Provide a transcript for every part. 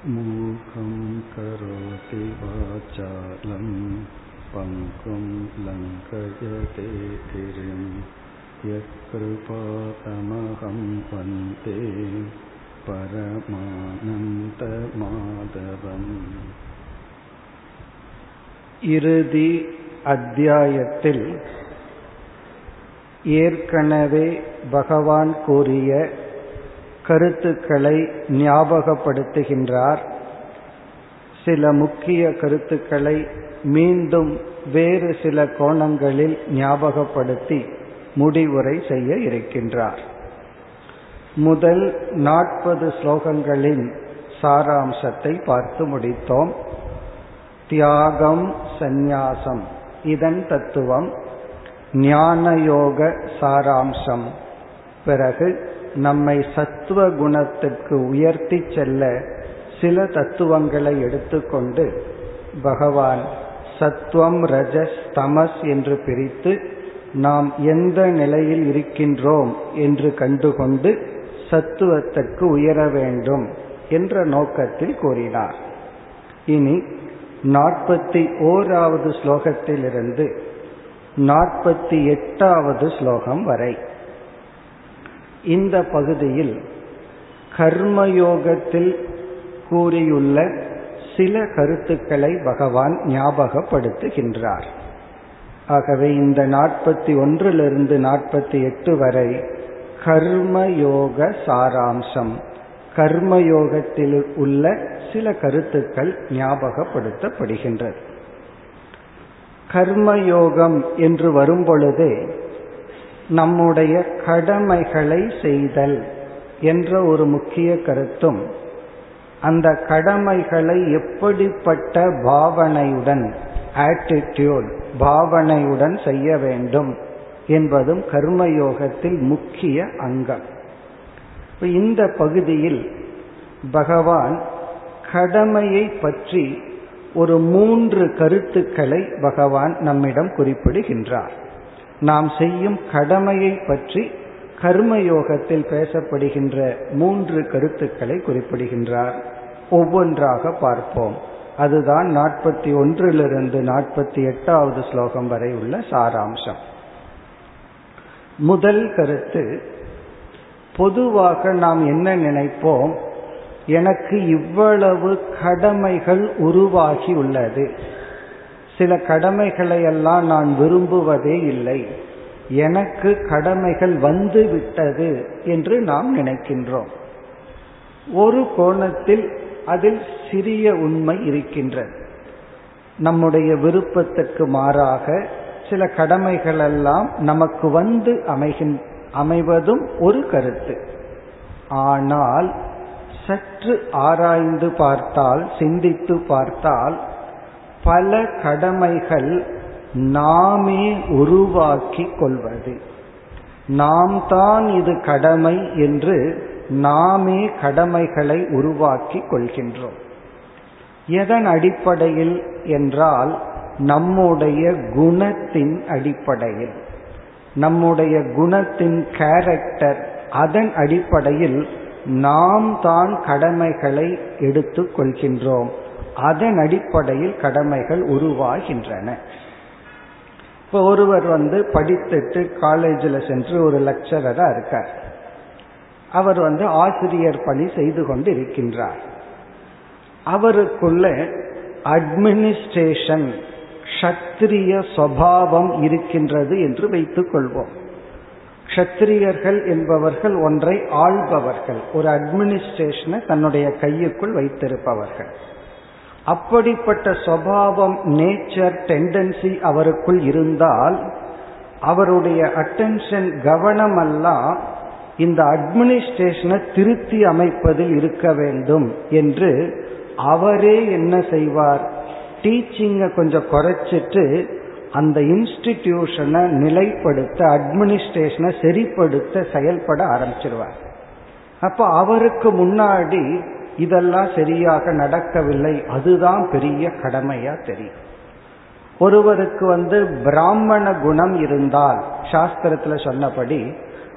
मूकं करोति वाचालं पङ्कुं लङ्कयते गिरिं यत्कृपातमहं वन्दे பரமானந்தமாதவம் இறுதி அத்தியாயத்தில் ஏற்கனவே பகவான் கூறிய கருத்துக்களை ஞாபகப்படுத்துகின்றார் சில முக்கிய கருத்துக்களை மீண்டும் வேறு சில கோணங்களில் ஞாபகப்படுத்தி முடிவுரை செய்ய இருக்கின்றார் முதல் நாற்பது ஸ்லோகங்களின் சாராம்சத்தை பார்த்து முடித்தோம் தியாகம் சந்நியாசம் இதன் தத்துவம் ஞானயோக சாராம்சம் பிறகு நம்மை சத்துவ குணத்திற்கு உயர்த்தி செல்ல சில தத்துவங்களை எடுத்துக்கொண்டு பகவான் சத்துவம் ரஜஸ் தமஸ் என்று பிரித்து நாம் எந்த நிலையில் இருக்கின்றோம் என்று கண்டுகொண்டு சத்துவத்திற்கு உயர வேண்டும் என்ற நோக்கத்தில் கூறினார் இனி நாற்பத்தி ஓராவது ஸ்லோகத்திலிருந்து நாற்பத்தி எட்டாவது ஸ்லோகம் வரை இந்த பகுதியில் கர்மயோகத்தில் கூறியுள்ள சில கருத்துக்களை பகவான் ஞாபகப்படுத்துகின்றார் ஆகவே இந்த நாற்பத்தி ஒன்றிலிருந்து நாற்பத்தி எட்டு வரை கர்மயோக சாராம்சம் கர்மயோகத்தில் உள்ள சில கருத்துக்கள் ஞாபகப்படுத்தப்படுகின்றது கர்மயோகம் என்று வரும்பொழுதே நம்முடைய கடமைகளை செய்தல் என்ற ஒரு முக்கிய கருத்தும் அந்த கடமைகளை எப்படிப்பட்ட பாவனையுடன் ஆட்டிடியூட் பாவனையுடன் செய்ய வேண்டும் என்பதும் கர்மயோகத்தில் முக்கிய அங்கம் இந்த பகுதியில் பகவான் கடமையை பற்றி ஒரு மூன்று கருத்துக்களை பகவான் நம்மிடம் குறிப்பிடுகின்றார் நாம் செய்யும் கடமையை பற்றி கர்மயோகத்தில் பேசப்படுகின்ற மூன்று கருத்துக்களை குறிப்பிடுகின்றார் ஒவ்வொன்றாக பார்ப்போம் அதுதான் நாற்பத்தி ஒன்றிலிருந்து நாற்பத்தி எட்டாவது ஸ்லோகம் வரை உள்ள சாராம்சம் முதல் கருத்து பொதுவாக நாம் என்ன நினைப்போம் எனக்கு இவ்வளவு கடமைகள் உருவாகி உள்ளது சில கடமைகளை எல்லாம் நான் விரும்புவதே இல்லை எனக்கு கடமைகள் வந்து விட்டது என்று நாம் நினைக்கின்றோம் ஒரு கோணத்தில் அதில் சிறிய உண்மை இருக்கின்றது நம்முடைய விருப்பத்துக்கு மாறாக சில கடமைகள் எல்லாம் நமக்கு வந்து அமைகின் அமைவதும் ஒரு கருத்து ஆனால் சற்று ஆராய்ந்து பார்த்தால் சிந்தித்து பார்த்தால் பல கடமைகள் நாமே உருவாக்கி கொள்வது நாம் தான் இது கடமை என்று நாமே கடமைகளை உருவாக்கி கொள்கின்றோம் எதன் அடிப்படையில் என்றால் நம்முடைய குணத்தின் அடிப்படையில் நம்முடைய குணத்தின் கேரக்டர் அதன் அடிப்படையில் நாம் தான் கடமைகளை எடுத்துக் கொள்கின்றோம் அதன் அடிப்படையில் கடமைகள் உருவாகின்றன இப்போ ஒருவர் வந்து படித்துட்டு காலேஜில் சென்று ஒரு லெக்சரராக இருக்கார் அவர் வந்து ஆசிரியர் பணி செய்து கொண்டு இருக்கின்றார் அவருக்குள்ள அட்மினிஸ்ட்ரேஷன் க்ஷத்திரிய சுவாவம் இருக்கின்றது என்று வைத்துக் கொள்வோம் க்ஷத்திரியர்கள் என்பவர்கள் ஒன்றை ஆள்பவர்கள் ஒரு அட்மினிஸ்ட்ரேஷனை தன்னுடைய கையுக்குள் வைத்திருப்பவர்கள் அப்படிப்பட்ட சுவாவம் நேச்சர் டெண்டன்சி அவருக்குள் இருந்தால் அவருடைய அட்டென்ஷன் கவனமெல்லாம் இந்த அட்மினிஸ்ட்ரேஷனை திருத்தி அமைப்பதில் இருக்க வேண்டும் என்று அவரே என்ன செய்வார் டீச்சிங்கை கொஞ்சம் குறைச்சிட்டு அந்த இன்ஸ்டிடியூஷனை நிலைப்படுத்த அட்மினிஸ்ட்ரேஷனை சரிப்படுத்த செயல்பட ஆரம்பிச்சிருவார் அப்போ அவருக்கு முன்னாடி இதெல்லாம் சரியாக நடக்கவில்லை அதுதான் பெரிய கடமையா தெரியும் ஒருவருக்கு வந்து பிராமண குணம் இருந்தால் சாஸ்திரத்துல சொன்னபடி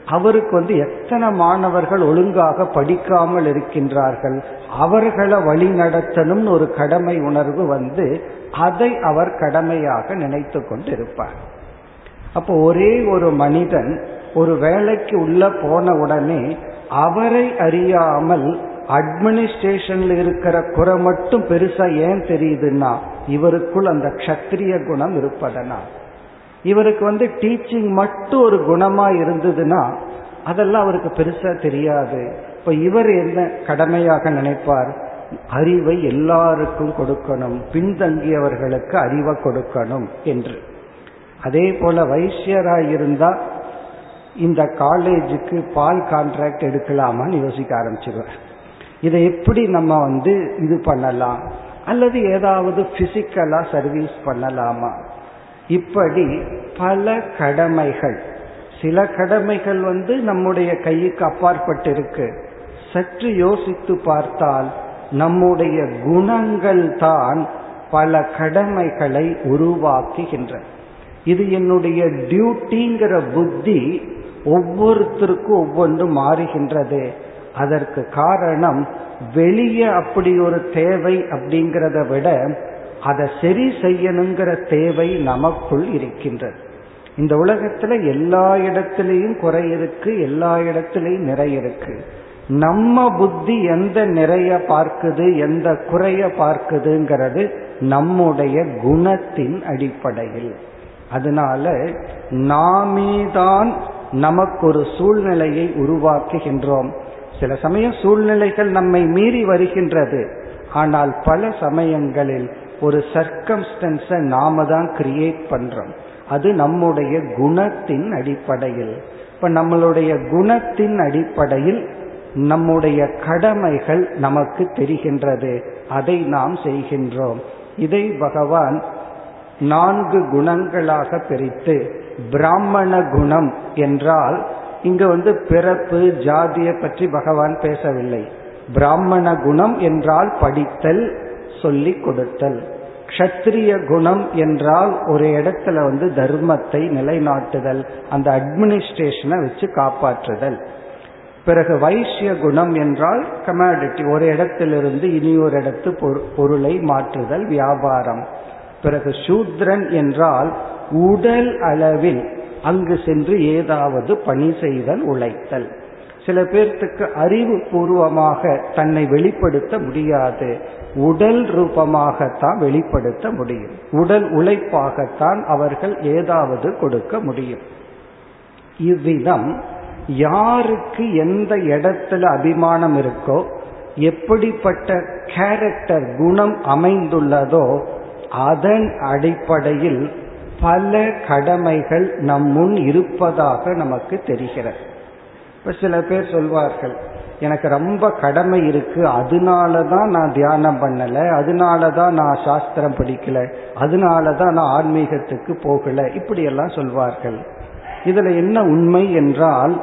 அவருக்கு வந்து எத்தனை மாணவர்கள் ஒழுங்காக படிக்காமல் இருக்கின்றார்கள் அவர்களை வழி நடத்தணும்னு ஒரு கடமை உணர்வு வந்து அதை அவர் கடமையாக நினைத்து கொண்டு இருப்பார் அப்போ ஒரே ஒரு மனிதன் ஒரு வேலைக்கு உள்ள போன உடனே அவரை அறியாமல் அட்மினிஸ்ட்ரேஷன்ல இருக்கிற குறை மட்டும் பெருசா ஏன் தெரியுதுன்னா இவருக்குள் அந்த க்ஷத்திரிய குணம் இருப்பதனால் இவருக்கு வந்து டீச்சிங் மட்டும் ஒரு குணமா இருந்ததுன்னா அதெல்லாம் அவருக்கு பெருசா தெரியாது இப்ப இவர் என்ன கடமையாக நினைப்பார் அறிவை எல்லாருக்கும் கொடுக்கணும் பின்தங்கியவர்களுக்கு அறிவை கொடுக்கணும் என்று அதே போல வைசியராய் இருந்தா இந்த காலேஜுக்கு பால் கான்ட்ராக்ட் எடுக்கலாமான்னு யோசிக்க ஆரம்பிச்சிருவார் இதை எப்படி நம்ம வந்து இது பண்ணலாம் அல்லது ஏதாவது பிசிக்கலா சர்வீஸ் பண்ணலாமா இப்படி பல கடமைகள் சில கடமைகள் வந்து நம்முடைய கைக்கு அப்பாற்பட்டு இருக்கு சற்று யோசித்து பார்த்தால் நம்முடைய குணங்கள் தான் பல கடமைகளை உருவாக்குகின்றன இது என்னுடைய டியூட்டிங்கிற புத்தி ஒவ்வொருத்தருக்கும் ஒவ்வொன்றும் மாறுகின்றது அதற்கு காரணம் வெளியே அப்படி ஒரு தேவை அப்படிங்கிறத விட அதை சரி செய்யணுங்கிற தேவை நமக்குள் இருக்கின்றது இந்த உலகத்துல எல்லா இடத்திலையும் குறை இருக்கு எல்லா இடத்திலையும் நிறை இருக்கு நம்ம புத்தி எந்த நிறைய பார்க்குது எந்த குறைய பார்க்குதுங்கிறது நம்முடைய குணத்தின் அடிப்படையில் அதனால நாமேதான் நமக்கு ஒரு சூழ்நிலையை உருவாக்குகின்றோம் சில சமயம் சூழ்நிலைகள் நம்மை மீறி வருகின்றது ஆனால் பல சமயங்களில் ஒரு சர்க்கம்ஸ்டன்ஸை நாம தான் கிரியேட் பண்றோம் அது நம்முடைய குணத்தின் அடிப்படையில் இப்ப நம்மளுடைய குணத்தின் அடிப்படையில் நம்முடைய கடமைகள் நமக்கு தெரிகின்றது அதை நாம் செய்கின்றோம் இதை பகவான் நான்கு குணங்களாக பிரித்து பிராமண குணம் என்றால் இங்க வந்து பிறப்பு ஜாதியை பற்றி பகவான் பேசவில்லை பிராமண குணம் என்றால் படித்தல் சொல்லிக் கொடுத்தல் க்ஷத்ரிய குணம் என்றால் ஒரு இடத்துல வந்து தர்மத்தை நிலைநாட்டுதல் அந்த அட்மினிஸ்ட்ரேஷனை வச்சு காப்பாற்றுதல் பிறகு வைசிய குணம் என்றால் கமாடிட்டி ஒரு இடத்திலிருந்து இனி ஒரு இடத்து பொருளை மாற்றுதல் வியாபாரம் பிறகு சூத்ரன் என்றால் உடல் அளவில் அங்கு சென்று ஏதாவது பணி செய்தல் உழைத்தல் சில பேர்த்துக்கு அறிவு பூர்வமாக தன்னை வெளிப்படுத்த முடியாது உடல் ரூபமாகத்தான் வெளிப்படுத்த முடியும் உடல் உழைப்பாகத்தான் அவர்கள் ஏதாவது கொடுக்க முடியும் இவ்விதம் யாருக்கு எந்த இடத்துல அபிமானம் இருக்கோ எப்படிப்பட்ட கேரக்டர் குணம் அமைந்துள்ளதோ அதன் அடிப்படையில் பல கடமைகள் நம் முன் இருப்பதாக நமக்கு தெரிகிறது இப்ப சில பேர் சொல்வார்கள் எனக்கு ரொம்ப கடமை இருக்கு அதனால தான் நான் தியானம் பண்ணல அதனால தான் நான் சாஸ்திரம் படிக்கல அதனால தான் நான் ஆன்மீகத்துக்கு போகல இப்படி எல்லாம் சொல்வார்கள் இதுல என்ன உண்மை என்றால்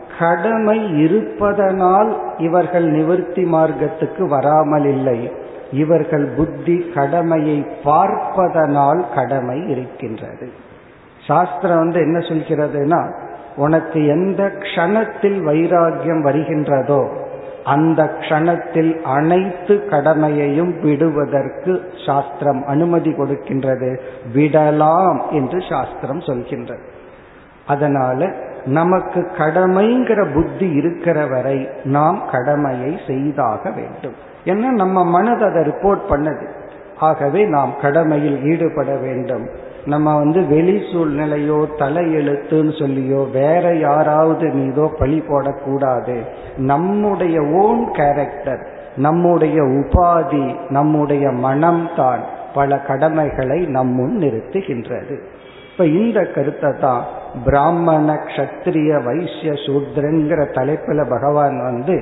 கடமை இருப்பதனால் இவர்கள் நிவர்த்தி மார்க்கத்துக்கு வராமல் இல்லை இவர்கள் புத்தி கடமையை பார்ப்பதனால் கடமை இருக்கின்றது சாஸ்திரம் வந்து என்ன சொல்கிறதுனா உனக்கு எந்த க்ஷணத்தில் வைராகியம் வருகின்றதோ அந்த க்ஷணத்தில் அனைத்து கடமையையும் விடுவதற்கு சாஸ்திரம் அனுமதி கொடுக்கின்றது விடலாம் என்று சாஸ்திரம் சொல்கின்றது அதனால நமக்கு கடமைங்கிற புத்தி இருக்கிற வரை நாம் கடமையை செய்தாக வேண்டும் ஏன்னா நம்ம மனது அதை ரிப்போர்ட் பண்ணது ஆகவே நாம் கடமையில் ஈடுபட வேண்டும் நம்ம வந்து வெளி சூழ்நிலையோ தலையெழுத்துன்னு சொல்லியோ வேற யாராவது மீதோ பழி போடக்கூடாது நம்முடைய ஓன் கேரக்டர் நம்முடைய உபாதி நம்முடைய மனம்தான் பல கடமைகளை நம் முன் நிறுத்துகின்றது இப்ப இந்த கருத்தை தான் பிராமண கஷத்திரிய வைசிய சூத்ரங்கிற தலைப்புல பகவான் வந்து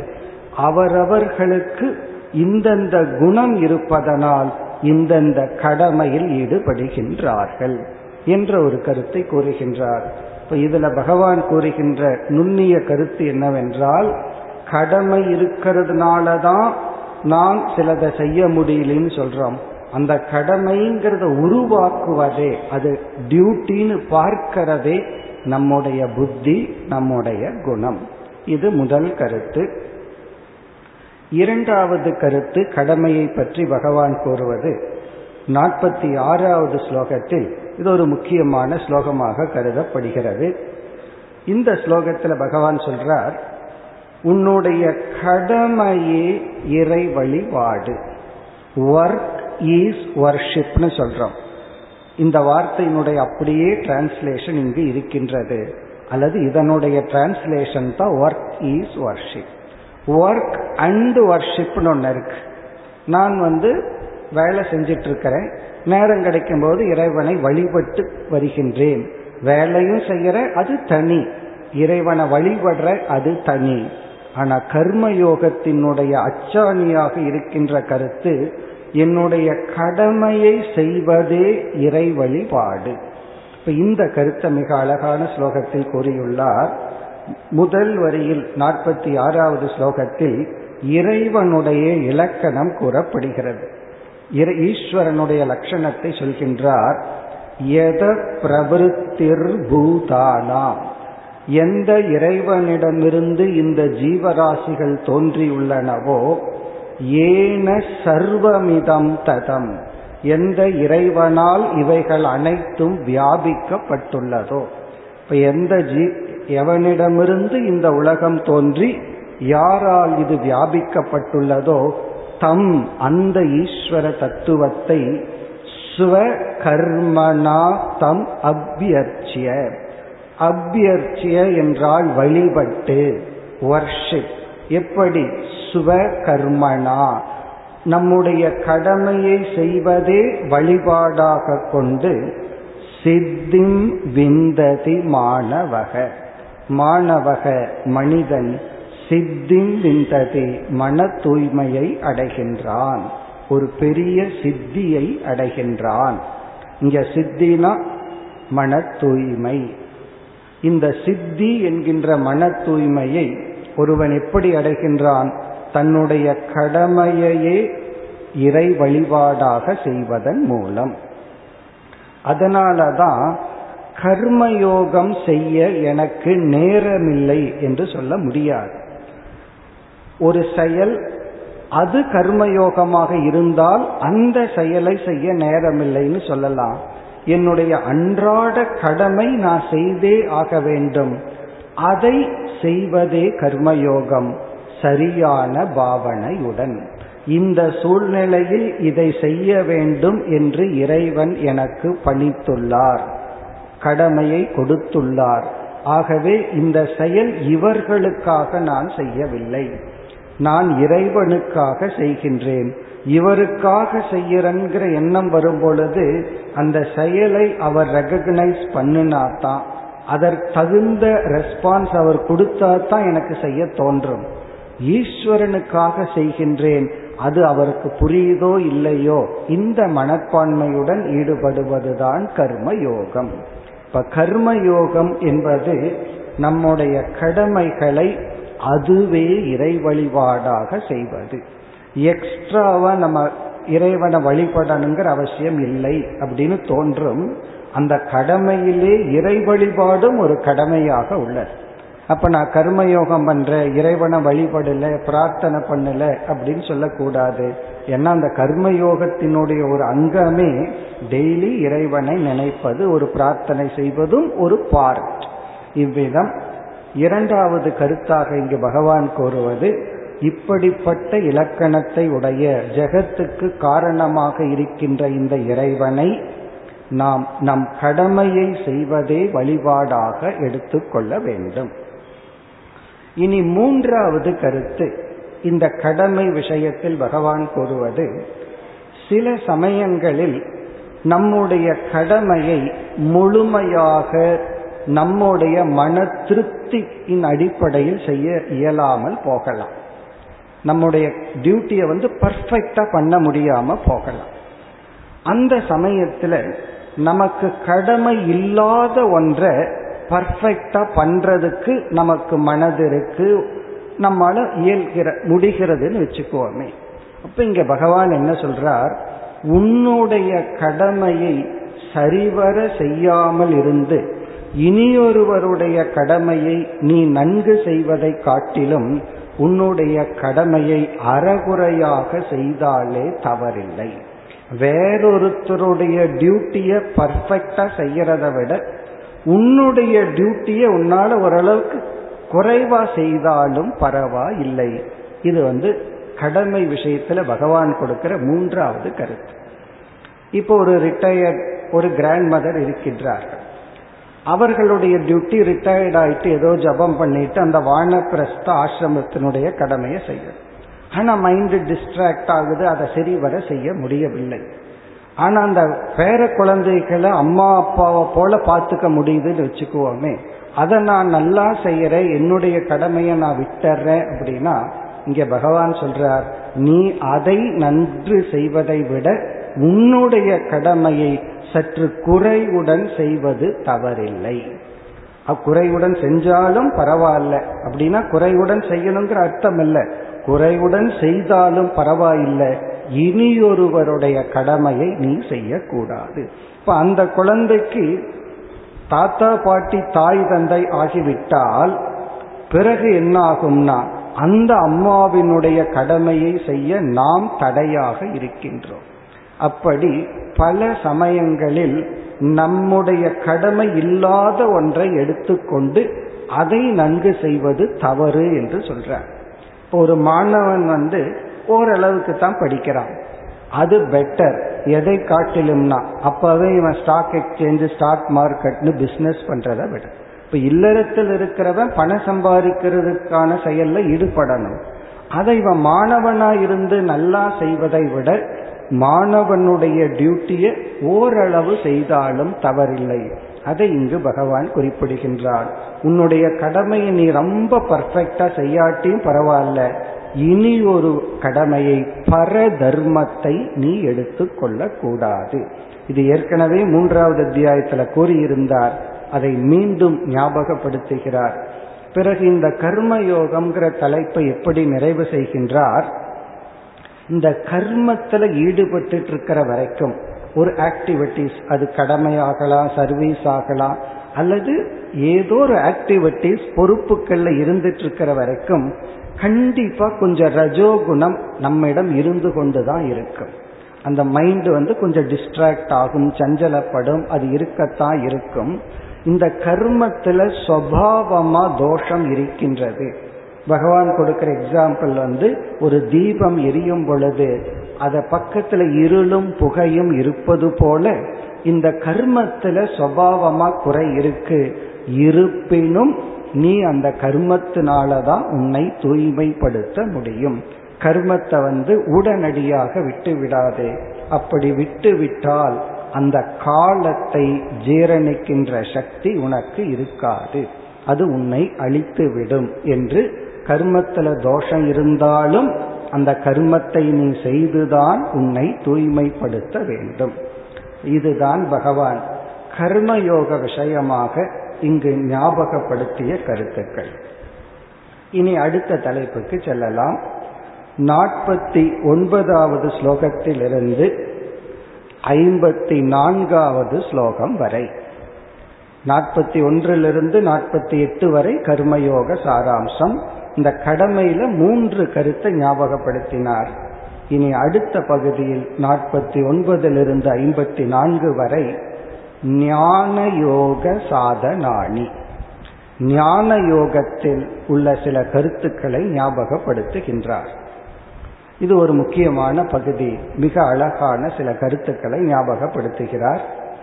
அவரவர்களுக்கு இந்தந்த குணம் இருப்பதனால் இந்தந்த கடமையில் ஈடுபடுகின்றார்கள் என்ற ஒரு கருத்தை கூறுகின்றார் இப்ப இதுல பகவான் கூறுகின்ற நுண்ணிய கருத்து என்னவென்றால் கடமை இருக்கிறதுனால தான் நான் சிலதை செய்ய முடியலன்னு சொல்றோம் அந்த கடமைங்கிறத உருவாக்குவதே அது டியூட்டின்னு பார்க்கிறதே நம்முடைய புத்தி நம்முடைய குணம் இது முதல் கருத்து இரண்டாவது கருத்து கடமையை பற்றி பகவான் கூறுவது நாற்பத்தி ஆறாவது ஸ்லோகத்தில் இது ஒரு முக்கியமான ஸ்லோகமாக கருதப்படுகிறது இந்த ஸ்லோகத்தில் பகவான் சொல்றார் உன்னுடைய கடமையே இறை வழிபாடு ஒர்க் ஈஸ் வர்ஷிப்னு சொல்றோம் இந்த வார்த்தையினுடைய அப்படியே டிரான்ஸ்லேஷன் இங்கு இருக்கின்றது அல்லது இதனுடைய டிரான்ஸ்லேஷன் தான் work is worship work and வர்ஷிப்னு ஒன்று இருக்கு நான் வந்து வேலை செஞ்சிட்டு இருக்கிறேன் நேரம் கிடைக்கும் போது இறைவனை வழிபட்டு வருகின்றேன் வேலையும் செய்யற அது தனி இறைவனை வழிபடுற அது தனி ஆனா கர்ம யோகத்தினுடைய அச்சாணியாக இருக்கின்ற கருத்து என்னுடைய கடமையை செய்வதே இறை வழிபாடு இப்ப இந்த கருத்தை மிக அழகான ஸ்லோகத்தில் கூறியுள்ளார் முதல் வரியில் நாற்பத்தி ஆறாவது ஸ்லோகத்தில் இறைவனுடைய இலக்கணம் கூறப்படுகிறது ஈஸ்வரனுடைய லட்சணத்தை சொல்கின்றார் எத பிரவருத்திர் பூதானாம் எந்த இறைவனிடமிருந்து இந்த ஜீவராசிகள் தோன்றியுள்ளனவோ ஏன சர்வமிதம் ததம் எந்த இறைவனால் இவைகள் அனைத்தும் வியாபிக்கப்பட்டுள்ளதோ இப்ப எந்த ஜீ எவனிடமிருந்து இந்த உலகம் தோன்றி யாரால் இது வியாபிக்கப்பட்டுள்ளதோ தம் அந்த ஈஸ்வர தத்துவத்தை ஸ்வ கர்மனா தம் அபியர்ச்சிய அபியர்ச்சிய என்றால் வழிபட்டு வர்ஷிப் எப்படி சுவ கர்மனா நம்முடைய கடமையை செய்வதே வழிபாடாக கொண்டு சித்திம் விந்ததி மாணவக மாணவக மனிதன் சித்திம் விந்ததி மன தூய்மையை அடைகின்றான் ஒரு பெரிய சித்தியை அடைகின்றான் இங்க சித்தினா மன தூய்மை இந்த சித்தி என்கின்ற மன தூய்மையை ஒருவன் எப்படி அடைகின்றான் தன்னுடைய கடமையையே இறை வழிபாடாக செய்வதன் மூலம் அதனாலதான் கர்மயோகம் செய்ய எனக்கு நேரமில்லை என்று சொல்ல முடியாது ஒரு செயல் அது கர்மயோகமாக இருந்தால் அந்த செயலை செய்ய நேரமில்லைன்னு சொல்லலாம் என்னுடைய அன்றாட கடமை நான் செய்தே ஆக வேண்டும் அதை செய்வதே கர்மயோகம் சரியான பாவனையுடன் இந்த சூழ்நிலையில் இதை செய்ய வேண்டும் என்று இறைவன் எனக்கு பணித்துள்ளார் கடமையை கொடுத்துள்ளார் ஆகவே இந்த செயல் இவர்களுக்காக நான் செய்யவில்லை நான் இறைவனுக்காக செய்கின்றேன் இவருக்காக செய்யறங்கிற எண்ணம் வரும் பொழுது அந்த செயலை அவர் ரெகக்னைஸ் பண்ணினாதான் அதற்கு தகுந்த ரெஸ்பான்ஸ் அவர் கொடுத்தா தான் எனக்கு செய்ய தோன்றும் ஈஸ்வரனுக்காக செய்கின்றேன் அது அவருக்கு புரியுதோ இல்லையோ இந்த மனப்பான்மையுடன் ஈடுபடுவதுதான் கர்ம யோகம் இப்ப கர்ம யோகம் என்பது நம்முடைய கடமைகளை அதுவே இறை வழிபாடாக செய்வது எக்ஸ்ட்ராவா நம்ம இறைவனை வழிபடணுங்கிற அவசியம் இல்லை அப்படின்னு தோன்றும் அந்த கடமையிலே இறை வழிபாடும் ஒரு கடமையாக உள்ளது அப்ப நான் கர்மயோகம் பண்ற இறைவனை வழிபடல பிரார்த்தனை பண்ணல அப்படின்னு சொல்லக்கூடாது ஏன்னா அந்த கர்மயோகத்தினுடைய ஒரு அங்கமே டெய்லி இறைவனை நினைப்பது ஒரு பிரார்த்தனை செய்வதும் ஒரு பார்ட் இவ்விதம் இரண்டாவது கருத்தாக இங்கு பகவான் கூறுவது இப்படிப்பட்ட இலக்கணத்தை உடைய ஜெகத்துக்கு காரணமாக இருக்கின்ற இந்த இறைவனை நாம் நம் கடமையை செய்வதே வழிபாடாக எடுத்துக்கொள்ள வேண்டும் இனி மூன்றாவது கருத்து இந்த கடமை விஷயத்தில் பகவான் கூறுவது சில சமயங்களில் நம்முடைய கடமையை முழுமையாக நம்முடைய மன திருப்தியின் அடிப்படையில் செய்ய இயலாமல் போகலாம் நம்முடைய டியூட்டியை வந்து பர்ஃபெக்டா பண்ண முடியாம போகலாம் அந்த சமயத்துல நமக்கு கடமை இல்லாத ஒன்றை பர்ஃபெக்டா பண்றதுக்கு நமக்கு மனது இருக்கு நம்மளால இயல்கிற முடிகிறதுன்னு வச்சுக்கோமே அப்ப இங்க பகவான் என்ன சொல்றார் உன்னுடைய கடமையை சரிவர செய்யாமல் இருந்து இனியொருவருடைய கடமையை நீ நன்கு செய்வதை காட்டிலும் உன்னுடைய கடமையை அறகுறையாக செய்தாலே தவறில்லை வேறொருத்தருடைய டியூட்டிய பர்ஃபெக்டா செய்யறத விட உன்னுடைய டியூட்டிய உன்னால ஓரளவுக்கு குறைவா செய்தாலும் பரவாயில்லை இது வந்து கடமை விஷயத்துல பகவான் கொடுக்கிற மூன்றாவது கருத்து இப்போ ஒரு ரிட்டையர்ட் ஒரு கிராண்ட் மதர் இருக்கின்றார்கள் அவர்களுடைய டியூட்டி ரிட்டையர்ட் ஆயிட்டு ஏதோ ஜபம் பண்ணிட்டு அந்த வானப்பிரஸ்த ஆசிரமத்தினுடைய கடமையை செய்யணும் ஆனா மைண்டு டிஸ்ட்ராக்ட் ஆகுது அதை சரிவர செய்ய முடியவில்லை ஆனா அந்த பேர குழந்தைகளை அம்மா அப்பாவை போல பார்த்துக்க முடியுதுன்னு வச்சுக்குவோமே அதை நான் நல்லா செய்யறேன் என்னுடைய கடமையை நான் விட்டுறேன் அப்படின்னா இங்க பகவான் சொல்றார் நீ அதை நன்று செய்வதை விட உன்னுடைய கடமையை சற்று குறைவுடன் செய்வது தவறில்லை அக்குறைவுடன் செஞ்சாலும் பரவாயில்ல அப்படின்னா குறைவுடன் செய்யணுங்கிற அர்த்தம் இல்லை குறைவுடன் செய்தாலும் பரவாயில்லை இனியொருவருடைய கடமையை நீ செய்யக்கூடாது இப்ப அந்த குழந்தைக்கு தாத்தா பாட்டி தாய் தந்தை ஆகிவிட்டால் பிறகு என்ன ஆகும்னா அந்த அம்மாவினுடைய கடமையை செய்ய நாம் தடையாக இருக்கின்றோம் அப்படி பல சமயங்களில் நம்முடைய கடமை இல்லாத ஒன்றை எடுத்துக்கொண்டு அதை நன்கு செய்வது தவறு என்று சொல்றார் இப்போ ஒரு மாணவன் வந்து ஓரளவுக்கு தான் படிக்கிறான் அது பெட்டர் எதை காட்டிலும்னா அப்பவே இவன் ஸ்டாக் எக்ஸ்சேஞ்சு ஸ்டாக் மார்க்கெட்னு பிசினஸ் பண்றதை விட இப்ப இல்லறத்தில் இருக்கிறவன் பணம் சம்பாதிக்கிறதுக்கான செயல்ல ஈடுபடணும் அதை இவன் மாணவனா இருந்து நல்லா செய்வதை விட மாணவனுடைய டியூட்டியை ஓரளவு செய்தாலும் தவறில்லை அதை இங்கு பகவான் குறிப்பிடுகின்றார் உன்னுடைய கடமையை நீ ரொம்ப பர்ஃபெக்டா செய்யாட்டியும் பரவாயில்ல இனி ஒரு கடமையை பர தர்மத்தை நீ எடுத்துக்கொள்ள கூடாது இது ஏற்கனவே மூன்றாவது அத்தியாயத்துல கூறியிருந்தார் அதை மீண்டும் ஞாபகப்படுத்துகிறார் பிறகு இந்த கர்ம யோகம்ங்கிற தலைப்பை எப்படி நிறைவு செய்கின்றார் இந்த கர்மத்துல ஈடுபட்டு இருக்கிற வரைக்கும் ஒரு ஆக்டிவிட்டிஸ் அது கடமையாகலாம் சர்வீஸ் ஆகலாம் அல்லது ஏதோ ஒரு ஆக்டிவிட்டிஸ் பொறுப்புகள்ல இருந்துட்டு இருக்கிற வரைக்கும் கண்டிப்பா கொஞ்சம் ரஜோகுணம் நம்மிடம் இருந்து கொண்டுதான் இருக்கும் அந்த மைண்ட் வந்து கொஞ்சம் டிஸ்ட்ராக்ட் ஆகும் சஞ்சலப்படும் அது இருக்கத்தான் இருக்கும் இந்த கர்மத்துல சுவாவமா தோஷம் இருக்கின்றது பகவான் கொடுக்கிற எக்ஸாம்பிள் வந்து ஒரு தீபம் எரியும் பொழுது அத பக்கத்துல இருளும் புகையும் இருப்பது போல இந்த கர்மத்துல சுவாவமா குறை இருக்கு இருப்பினும் நீ அந்த கர்மத்தினாலதான் உன்னை தூய்மைப்படுத்த முடியும் கர்மத்தை வந்து உடனடியாக விட்டு விடாதே அப்படி விட்டு விட்டால் அந்த காலத்தை ஜீரணிக்கின்ற சக்தி உனக்கு இருக்காது அது உன்னை அழித்து விடும் என்று கர்மத்துல தோஷம் இருந்தாலும் அந்த கர்மத்தை நீ செய்துதான் உன்னை தூய்மைப்படுத்த வேண்டும் இதுதான் பகவான் கர்மயோக விஷயமாக இங்கு ஞாபகப்படுத்திய கருத்துக்கள் இனி அடுத்த தலைப்புக்கு செல்லலாம் நாற்பத்தி ஒன்பதாவது ஸ்லோகத்திலிருந்து ஐம்பத்தி நான்காவது ஸ்லோகம் வரை நாற்பத்தி ஒன்றிலிருந்து நாற்பத்தி எட்டு வரை கர்மயோக சாராம்சம் இந்த கடமையில மூன்று கருத்தை ஞாபகப்படுத்தினார் இனி அடுத்த பகுதியில் நாற்பத்தி ஒன்பதிலிருந்து ஐம்பத்தி நான்கு வரை ஞான யோக சாதனாணி ஞான யோகத்தில் உள்ள சில கருத்துக்களை ஞாபகப்படுத்துகின்றார் இது ஒரு முக்கியமான பகுதி மிக அழகான சில கருத்துக்களை ஞாபகப்படுத்துகிறார்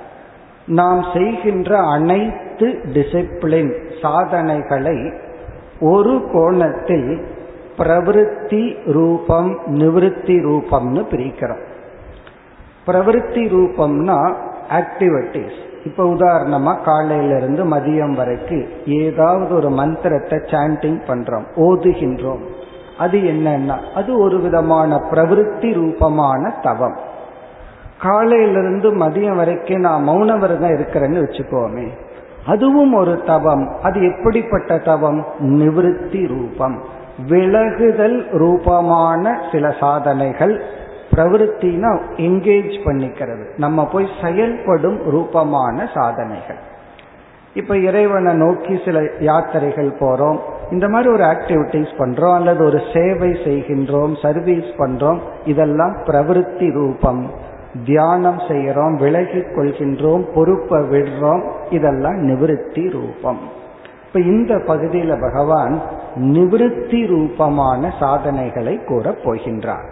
நாம் செய்கின்ற அனைத்து டிசிப்ளின் சாதனைகளை ஒரு கோணத்தில் பிரவருத்தி ரூபம் நிவிருத்தி ரூபம்னு பிரிக்கிறோம் பிரவருத்தி ரூபம்னா ஆக்டிவிட்டிஸ் இப்ப உதாரணமா காலையில இருந்து மதியம் வரைக்கும் ஏதாவது ஒரு மந்திரத்தை சாண்டிங் பண்றோம் ஓதுகின்றோம் அது என்னன்னா அது ஒரு விதமான பிரவருத்தி ரூபமான தவம் காலையிலிருந்து மதியம் வரைக்கும் நான் மௌன விரதம் இருக்கிறேன்னு வச்சுக்கோமே அதுவும் ஒரு தவம் அது எப்படிப்பட்ட தவம் நிவிருத்தி ரூபம் விலகுதல் ரூபமான சில சாதனைகள் பிரவருத்தினா என்கேஜ் பண்ணிக்கிறது நம்ம போய் செயல்படும் ரூபமான சாதனைகள் இப்ப இறைவனை நோக்கி சில யாத்திரைகள் போறோம் இந்த மாதிரி ஒரு ஆக்டிவிட்டிஸ் பண்றோம் அல்லது ஒரு சேவை செய்கின்றோம் சர்வீஸ் பண்றோம் இதெல்லாம் பிரவிற்த்தி ரூபம் தியானம் செய்யறோம் விலகி கொள்கின்றோம் பொறுப்பை விடுறோம் இதெல்லாம் நிவிருத்தி ரூபம் இப்ப இந்த பகுதியில பகவான் நிவிருத்தி ரூபமான சாதனைகளை கூற போகின்றார்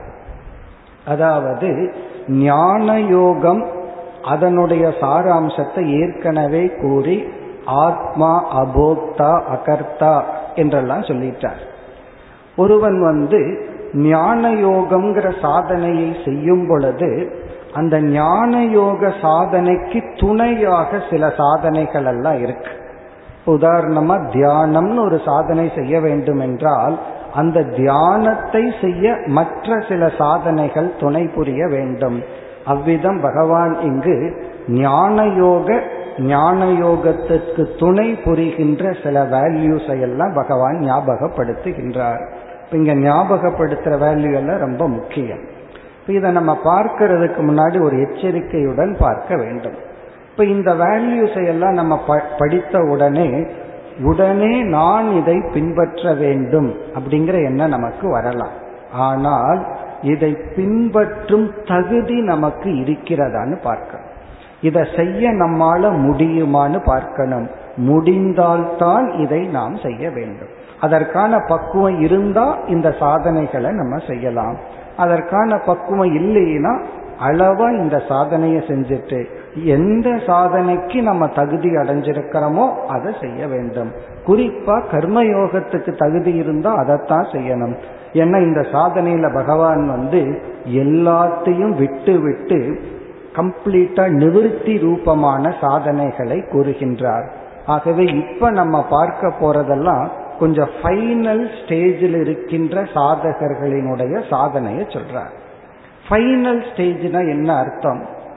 அதாவது ஞான யோகம் அதனுடைய சாராம்சத்தை ஏற்கனவே கூறி ஆத்மா அபோக்தா அகர்த்தா என்றெல்லாம் சொல்லிட்டார் ஒருவன் வந்து ஞான யோகம்ங்கிற சாதனையை செய்யும் பொழுது அந்த ஞான யோக சாதனைக்கு துணையாக சில சாதனைகள் எல்லாம் இருக்கு உதாரணமா தியானம்னு ஒரு சாதனை செய்ய வேண்டும் என்றால் அந்த தியானத்தை செய்ய மற்ற சில சாதனைகள் துணை புரிய வேண்டும் அவ்விதம் பகவான் இங்கு ஞான யோக ஞான யோகத்திற்கு துணை புரிகின்ற சில வேல்யூஸை எல்லாம் பகவான் ஞாபகப்படுத்துகின்றார் இங்க ஞாபகப்படுத்துற வேல்யூ எல்லாம் ரொம்ப முக்கியம் இதை நம்ம பார்க்கறதுக்கு முன்னாடி ஒரு எச்சரிக்கையுடன் பார்க்க வேண்டும் இப்ப இந்த வேல்யூஸை எல்லாம் நம்ம படித்த உடனே உடனே நான் இதை பின்பற்ற வேண்டும் அப்படிங்கிற எண்ணம் நமக்கு வரலாம் ஆனால் இதை பின்பற்றும் தகுதி நமக்கு இருக்கிறதான்னு பார்க்கணும் இதை செய்ய நம்மால முடியுமான்னு பார்க்கணும் முடிந்தால்தான் இதை நாம் செய்ய வேண்டும் அதற்கான பக்குவம் இருந்தா இந்த சாதனைகளை நம்ம செய்யலாம் அதற்கான பக்குவம் இல்லைன்னா அளவா இந்த சாதனையை செஞ்சுட்டு எந்த சாதனைக்கு நம்ம தகுதி அடைஞ்சிருக்கிறோமோ அதை செய்ய வேண்டும் குறிப்பா கர்மயோகத்துக்கு தகுதி இருந்தா அதைத்தான் செய்யணும் ஏன்னா இந்த சாதனையில பகவான் வந்து எல்லாத்தையும் விட்டு விட்டு கம்ப்ளீட்டா நிவிருத்தி ரூபமான சாதனைகளை கூறுகின்றார் ஆகவே இப்ப நம்ம பார்க்க போறதெல்லாம் கொஞ்சம் ஃபைனல் ஸ்டேஜில் இருக்கின்ற சாதகர்களினுடைய சாதனையை சொல்றார் ஃபைனல் ஸ்டேஜ்னா என்ன அர்த்தம்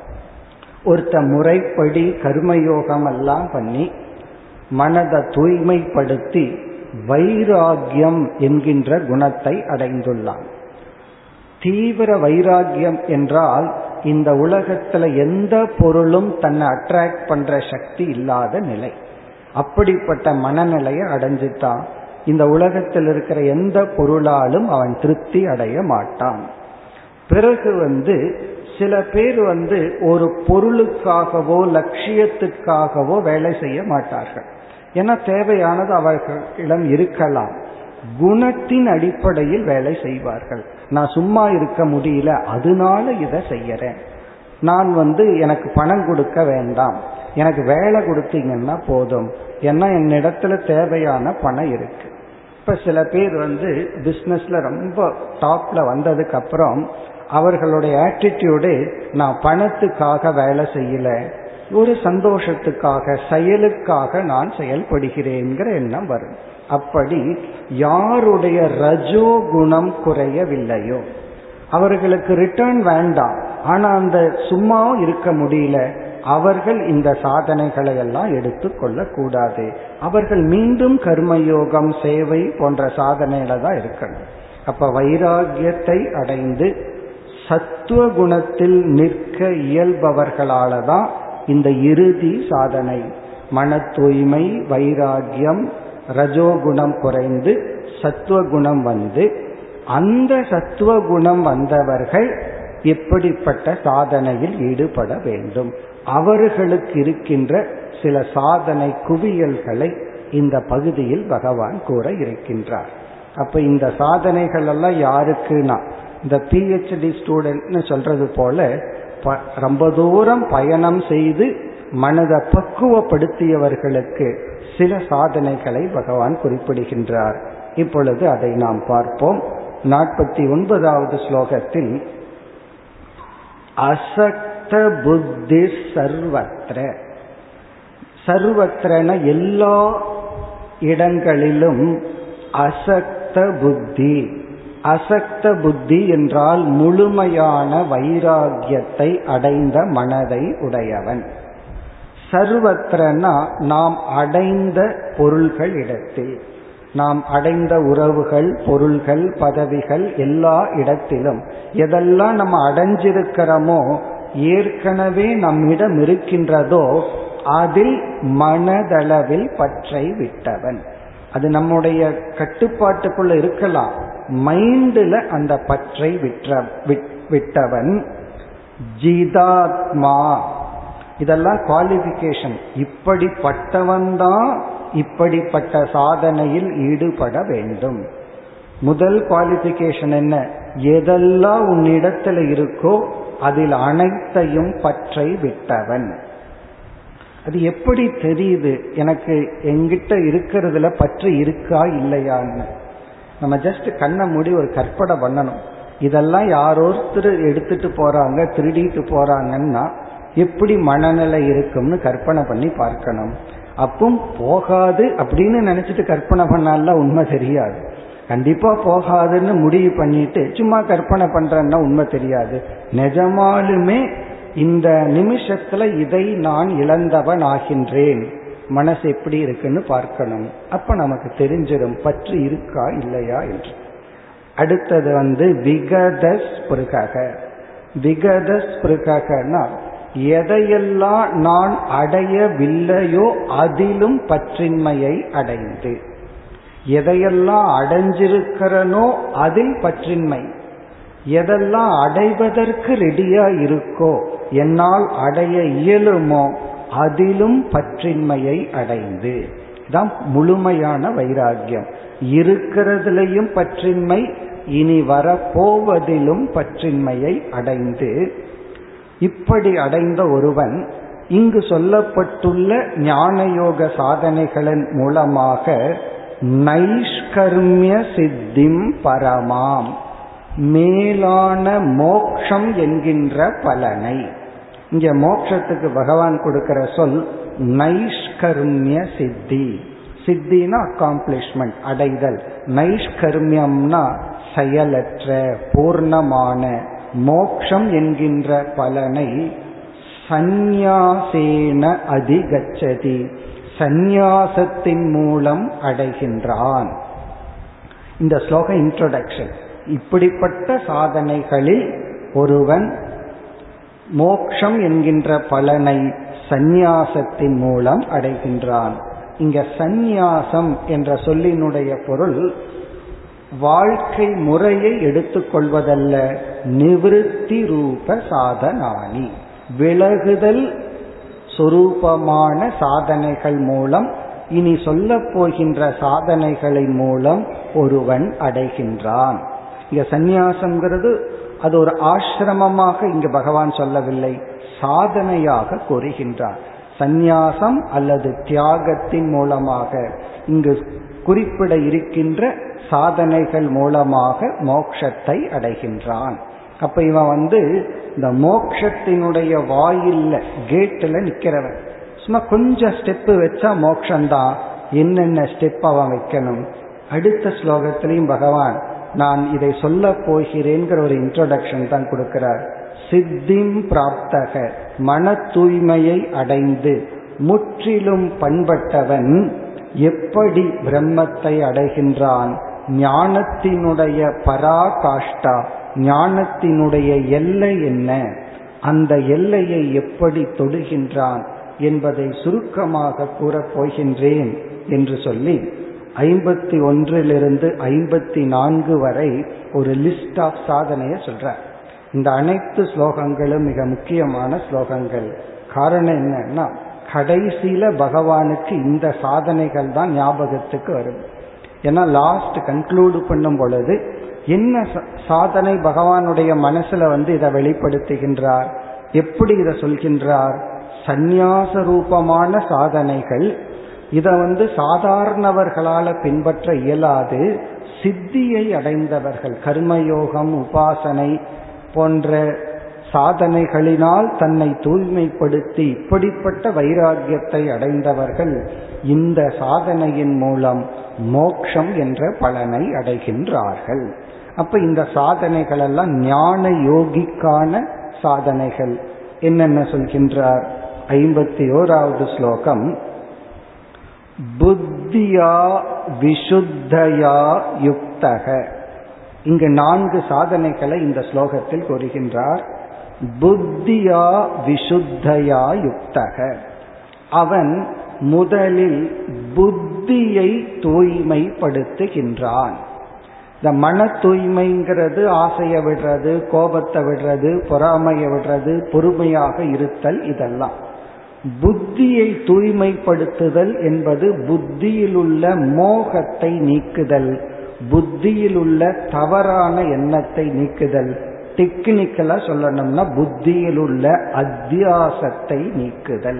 ஒருத்த முறைப்படி கர்மயோகம் எல்லாம் பண்ணி மனதை தூய்மைப்படுத்தி வைராகியம் என்கின்ற குணத்தை அடைந்துள்ளான் தீவிர வைராகியம் என்றால் இந்த உலகத்துல எந்த பொருளும் தன்னை அட்ராக்ட் பண்ற சக்தி இல்லாத நிலை அப்படிப்பட்ட மனநிலையை அடைஞ்சிட்டான் இந்த உலகத்தில் இருக்கிற எந்த பொருளாலும் அவன் திருப்தி அடைய மாட்டான் பிறகு வந்து சில பேர் வந்து ஒரு பொருளுக்காகவோ லட்சியத்துக்காகவோ வேலை செய்ய மாட்டார்கள் ஏன்னா தேவையானது அவர்களிடம் இருக்கலாம் குணத்தின் அடிப்படையில் வேலை செய்வார்கள் நான் சும்மா இருக்க முடியல அதனால இதை செய்யறேன் நான் வந்து எனக்கு பணம் கொடுக்க வேண்டாம் எனக்கு வேலை கொடுத்தீங்கன்னா போதும் ஏன்னா என்னிடத்துல தேவையான பணம் இருக்கு இப்ப சில பேர் வந்து பிசினஸ்ல ரொம்ப டாப்ல வந்ததுக்கு அப்புறம் அவர்களுடைய ஆட்டிடியூடு நான் பணத்துக்காக வேலை செய்யல ஒரு சந்தோஷத்துக்காக செயலுக்காக நான் செயல்படுகிறேங்கிற எண்ணம் வரும் அப்படி யாருடைய ரஜோ குணம் குறையவில்லையோ அவர்களுக்கு ரிட்டர்ன் வேண்டாம் ஆனா அந்த சும்மாவும் இருக்க முடியல அவர்கள் இந்த சாதனைகளை எல்லாம் எடுத்துக்கொள்ள கூடாது அவர்கள் மீண்டும் கர்மயோகம் சேவை போன்ற சாதனையில தான் இருக்கணும் அப்ப வைராகியத்தை அடைந்து சத்துவ குணத்தில் நிற்க இயல்பவர்களால தான் இந்த இறுதி சாதனை மன தூய்மை வைராகியம் ரஜோகுணம் குறைந்து சத்துவகுணம் வந்து அந்த சத்துவகுணம் வந்தவர்கள் எப்படிப்பட்ட சாதனையில் ஈடுபட வேண்டும் அவர்களுக்கு இருக்கின்ற சில சாதனை குவியல்களை இந்த பகுதியில் பகவான் கூற இருக்கின்றார் அப்ப இந்த சாதனைகள் எல்லாம் யாருக்குன்னா இந்த பிஹெச்டி ஸ்டூடெண்ட்னு சொல்றது போல ரொம்ப தூரம் பயணம் செய்து மனதை பக்குவப்படுத்தியவர்களுக்கு சில சாதனைகளை பகவான் குறிப்பிடுகின்றார் இப்பொழுது அதை நாம் பார்ப்போம் நாற்பத்தி ஒன்பதாவது ஸ்லோகத்தில் அசக்த புத்தி சர்வத்திர சர்வத்திரன எல்லா இடங்களிலும் அசக்த புத்தி அசக்த புத்தி என்றால் முழுமையான வைராகியத்தை அடைந்த மனதை உடையவன் சர்வத்திரனா நாம் அடைந்த பொருள்கள் இடத்தில் நாம் அடைந்த உறவுகள் பொருள்கள் பதவிகள் எல்லா இடத்திலும் எதெல்லாம் நம்ம அடைஞ்சிருக்கிறோமோ ஏற்கனவே நம்மிடம் இருக்கின்றதோ அதில் மனதளவில் பற்றை விட்டவன் அது நம்முடைய கட்டுப்பாட்டுக்குள்ள இருக்கலாம் மைண்டில் அந்த பற்றை விற்ற விட்டவன் ஜிதாத்மா இதெல்லாம் குவாலிபிகேஷன் இப்படிப்பட்டவன் தான் இப்படிப்பட்ட சாதனையில் ஈடுபட வேண்டும் முதல் குவாலிபிகேஷன் என்ன எதெல்லாம் உன்னிடத்துல இருக்கோ அதில் அனைத்தையும் பற்றை விட்டவன் அது எப்படி தெரியுது எனக்கு எங்கிட்ட இருக்கிறதுல பற்று இருக்கா இல்லையான்னு நம்ம ஜஸ்ட் கண்ணை மூடி ஒரு கற்பனை பண்ணணும் இதெல்லாம் யாரோருத்தர் எடுத்துட்டு போறாங்க திருடிட்டு போறாங்கன்னா எப்படி மனநிலை இருக்கும்னு கற்பனை பண்ணி பார்க்கணும் அப்பும் போகாது அப்படின்னு நினைச்சிட்டு கற்பனை பண்ணாலாம் உண்மை தெரியாது கண்டிப்பா போகாதுன்னு முடிவு பண்ணிட்டு சும்மா கற்பனை பண்றேன்னா உண்மை தெரியாது நிஜமாலுமே இந்த நிமிஷத்துல இதை நான் இழந்தவன் ஆகின்றேன் மனசு எப்படி இருக்குன்னு பார்க்கணும் அப்ப நமக்கு தெரிஞ்சிடும் பற்று இருக்கா இல்லையா என்று அடுத்தது வந்து விகதஸ் பிருகக விகதஸ் பிருககனா எதையெல்லாம் நான் அடையவில்லையோ அதிலும் பற்றின்மையை அடைந்து எதையெல்லாம் அடைஞ்சிருக்கிறனோ அதில் பற்றின்மை எதெல்லாம் அடைவதற்கு ரெடியா இருக்கோ என்னால் அடைய இயலுமோ அதிலும் பற்றின்மையை அடைந்து தான் முழுமையான வைராக்கியம் இருக்கிறதுலையும் பற்றின்மை இனி வரப்போவதிலும் பற்றின்மையை அடைந்து இப்படி அடைந்த ஒருவன் இங்கு சொல்லப்பட்டுள்ள ஞானயோக சாதனைகளின் மூலமாக நைஷ்கர்மிய சித்திம் பரமாம் மேலான மோக்ஷம் என்கின்ற பலனை இங்க மோக்ஷத்துக்கு பகவான் கொடுக்கிற சொல் நைஷ்கர்மிய சித்தி சித்தினா அக்காம்ப்ளிஷ்மெண்ட் அடைதல் நைஷ்கர்மியம்னா செயலற்ற பூர்ணமான மோக்ஷம் என்கின்ற பலனை சந்நியாசேன அதிகச்சதி சந்நியாசத்தின் மூலம் அடைகின்றான் இந்த ஸ்லோக இன்ட்ரோடக்ஷன் இப்படிப்பட்ட சாதனைகளில் ஒருவன் மோக்ஷம் என்கின்ற பலனை சந்நியாசத்தின் மூலம் அடைகின்றான் இங்க சந்நியாசம் என்ற சொல்லினுடைய பொருள் வாழ்க்கை முறையை எடுத்துக்கொள்வதல்ல நிவிருத்தி ரூப சாதனானி விலகுதல் சொரூபமான சாதனைகள் மூலம் இனி சொல்ல போகின்ற சாதனைகளின் மூலம் ஒருவன் அடைகின்றான் இங்க சந்நியாசம்ங்கிறது அது ஒரு ஆசிரமமாக இங்கு பகவான் சொல்லவில்லை சாதனையாக கூறுகின்றார் சந்நியாசம் அல்லது தியாகத்தின் மூலமாக இங்கு குறிப்பிட இருக்கின்ற சாதனைகள் மூலமாக மோக்ஷத்தை அடைகின்றான் அப்ப இவன் வந்து இந்த மோக்ஷத்தினுடைய வாயில்ல கேட்டில் நிக்கிறவன் சும்மா கொஞ்சம் ஸ்டெப்பு வச்சா மோக்ஷந்தான் என்னென்ன ஸ்டெப் அவன் வைக்கணும் அடுத்த ஸ்லோகத்திலையும் பகவான் நான் இதை சொல்ல போகிறேங்கிற ஒரு இன்ட்ரோடக்ஷன் தான் கொடுக்கிறார் சித்திம் பிராப்தக மன தூய்மையை அடைந்து முற்றிலும் பண்பட்டவன் எப்படி பிரம்மத்தை அடைகின்றான் ஞானத்தினுடைய பராகாஷ்டா ஞானத்தினுடைய எல்லை என்ன அந்த எல்லையை எப்படி தொடுகின்றான் என்பதை சுருக்கமாக கூறப் போகின்றேன் என்று சொல்லி ஐம்பத்தி ஒன்றிலிருந்து ஐம்பத்தி நான்கு வரை ஒரு லிஸ்ட் ஆஃப் சாதனையை சொல்றார் இந்த அனைத்து ஸ்லோகங்களும் மிக முக்கியமான ஸ்லோகங்கள் காரணம் என்னன்னா கடைசியில பகவானுக்கு இந்த சாதனைகள் தான் ஞாபகத்துக்கு வரும் ஏன்னா லாஸ்ட் கன்க்ளூடு பண்ணும் பொழுது என்ன சாதனை பகவானுடைய மனசுல வந்து இதை வெளிப்படுத்துகின்றார் எப்படி இதை சொல்கின்றார் சந்நியாச ரூபமான சாதனைகள் இதை வந்து சாதாரணவர்களால பின்பற்ற இயலாது சித்தியை அடைந்தவர்கள் கர்மயோகம் உபாசனை போன்ற சாதனைகளினால் தன்னை தூய்மைப்படுத்தி இப்படிப்பட்ட வைராக்கியத்தை அடைந்தவர்கள் இந்த சாதனையின் மூலம் மோக்ஷம் என்ற பலனை அடைகின்றார்கள் அப்ப இந்த சாதனைகள் எல்லாம் ஞான யோகிக்கான சாதனைகள் என்னென்ன சொல்கின்றார் ஐம்பத்தி ஓராவது ஸ்லோகம் புத்தியா விஷுத்தயா யுக்தக இங்கு நான்கு சாதனைகளை இந்த ஸ்லோகத்தில் கூறுகின்றார் புத்தியா விஷுத்தயா யுக்தக அவன் முதலில் புத்தியை தூய்மைப்படுத்துகின்றான் இந்த மன தூய்மைங்கிறது ஆசையை விடுறது கோபத்தை விடுறது பொறாமையை விடுறது பொறுமையாக இருத்தல் இதெல்லாம் புத்தியை தூய்மைப்படுத்துதல் என்பது புத்தியில் உள்ள மோகத்தை நீக்குதல் புத்தியில் உள்ள தவறான எண்ணத்தை நீக்குதல் டெக்னிக்கலா சொல்லணும்னா புத்தியில் உள்ள அத்தியாசத்தை நீக்குதல்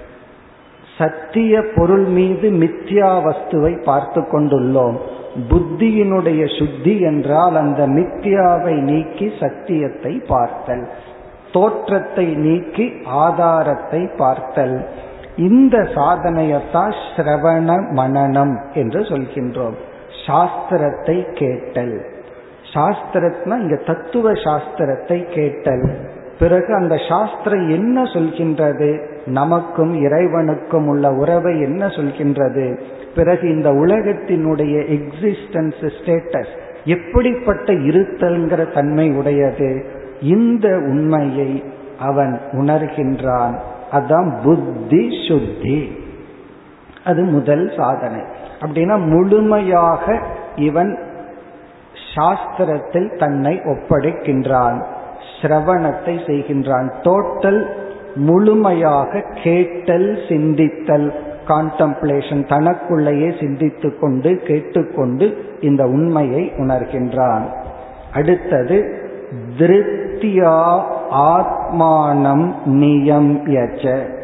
சத்திய பொருள் மீது மித்யா வஸ்துவை பார்த்து கொண்டுள்ளோம் புத்தியினுடைய சுத்தி என்றால் அந்த மித்யாவை நீக்கி சத்தியத்தை பார்த்தல் தோற்றத்தை நீக்கி ஆதாரத்தை பார்த்தல் இந்த சாதனையத்தான் சிரவண மனநம் என்று சொல்கின்றோம் சாஸ்திரத்தை கேட்டல் சாஸ்திரத்னா இங்க தத்துவ சாஸ்திரத்தை கேட்டல் பிறகு அந்த சாஸ்திரம் என்ன சொல்கின்றது நமக்கும் இறைவனுக்கும் உள்ள உறவை என்ன சொல்கின்றது பிறகு இந்த உலகத்தினுடைய எக்ஸிஸ்டன்ஸ் ஸ்டேட்டஸ் எப்படிப்பட்ட இருத்தல்ங்கிற தன்மை உடையது இந்த உண்மையை அவன் உணர்கின்றான் அதான் புத்தி சுத்தி அது முதல் சாதனை அப்படின்னா முழுமையாக இவன் சாஸ்திரத்தில் தன்னை ஒப்படைக்கின்றான் சிரவணத்தை செய்கின்றான் டோட்டல் முழுமையாக கேட்டல் சிந்தித்தல் கான்டம்ப்ளேஷன் தனக்குள்ளேயே சிந்தித்து கொண்டு கேட்டுக்கொண்டு இந்த உண்மையை உணர்கின்றான் அடுத்தது திருத்தியா ஆத்மானம் நியம் யச்ச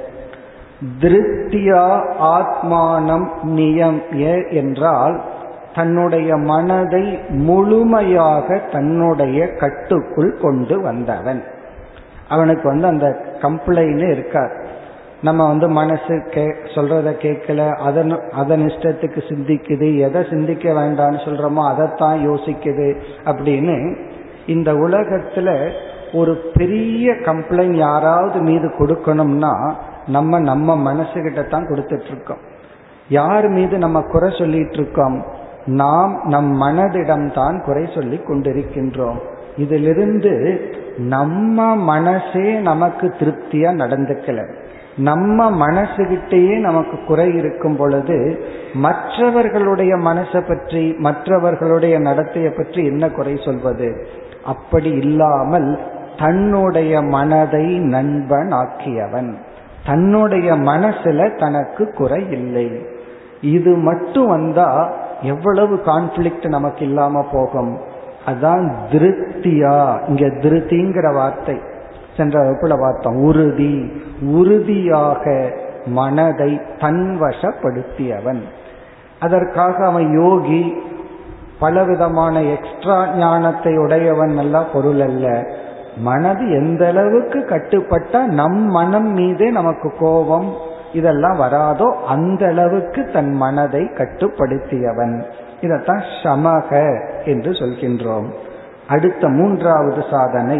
திருத்தியா ஆத்மானம் நியம் என்றால் தன்னுடைய மனதை முழுமையாக தன்னுடைய கட்டுக்குள் கொண்டு வந்தவன் அவனுக்கு வந்து அந்த கம்ப்ளைண்ட் இருக்கார் நம்ம வந்து மனசு கே சொல்றத கேட்கல அதன் அதன் இஷ்டத்துக்கு சிந்திக்குது எதை சிந்திக்க வேண்டாம்னு சொல்றோமோ அதைத்தான் யோசிக்குது அப்படின்னு இந்த உலகத்துல ஒரு பெரிய கம்ப்ளைண்ட் யாராவது மீது கொடுக்கணும்னா நம்ம நம்ம மனசுகிட்ட தான் கொடுத்துட்டு இருக்கோம் யார் மீது நம்ம குறை சொல்லிட்டு இருக்கோம் நாம் நம் மனதிடம் தான் குறை சொல்லி கொண்டிருக்கின்றோம் இதிலிருந்து நம்ம மனசே நமக்கு திருப்தியா நடந்துக்கல நம்ம மனசுகிட்டேயே நமக்கு குறை இருக்கும் பொழுது மற்றவர்களுடைய மனசை பற்றி மற்றவர்களுடைய நடத்தையை பற்றி என்ன குறை சொல்வது அப்படி இல்லாமல் தன்னுடைய மனதை நண்பன் ஆக்கியவன் தன்னுடைய மனசுல தனக்கு குறை இல்லை இது மட்டும் வந்தா எவ்வளவு கான்ஃபிளிக்ட் நமக்கு இல்லாம போகும் அதான் திருப்தியா இங்க திருப்திங்கிற வார்த்தை சென்ற வகுப்புல பார்த்தோம் உறுதி உறுதியாக மனதை தன்வசப்படுத்தியவன் அதற்காக அவன் யோகி பலவிதமான எக்ஸ்ட்ரா ஞானத்தை உடையவன் எல்லாம் பொருள் அல்ல மனது எந்த அளவுக்கு கட்டுப்பட்டா நம் மனம் மீதே நமக்கு கோபம் இதெல்லாம் வராதோ அந்த அளவுக்கு தன் மனதை கட்டுப்படுத்தியவன் இதத்தான் சமக என்று சொல்கின்றோம் அடுத்த மூன்றாவது சாதனை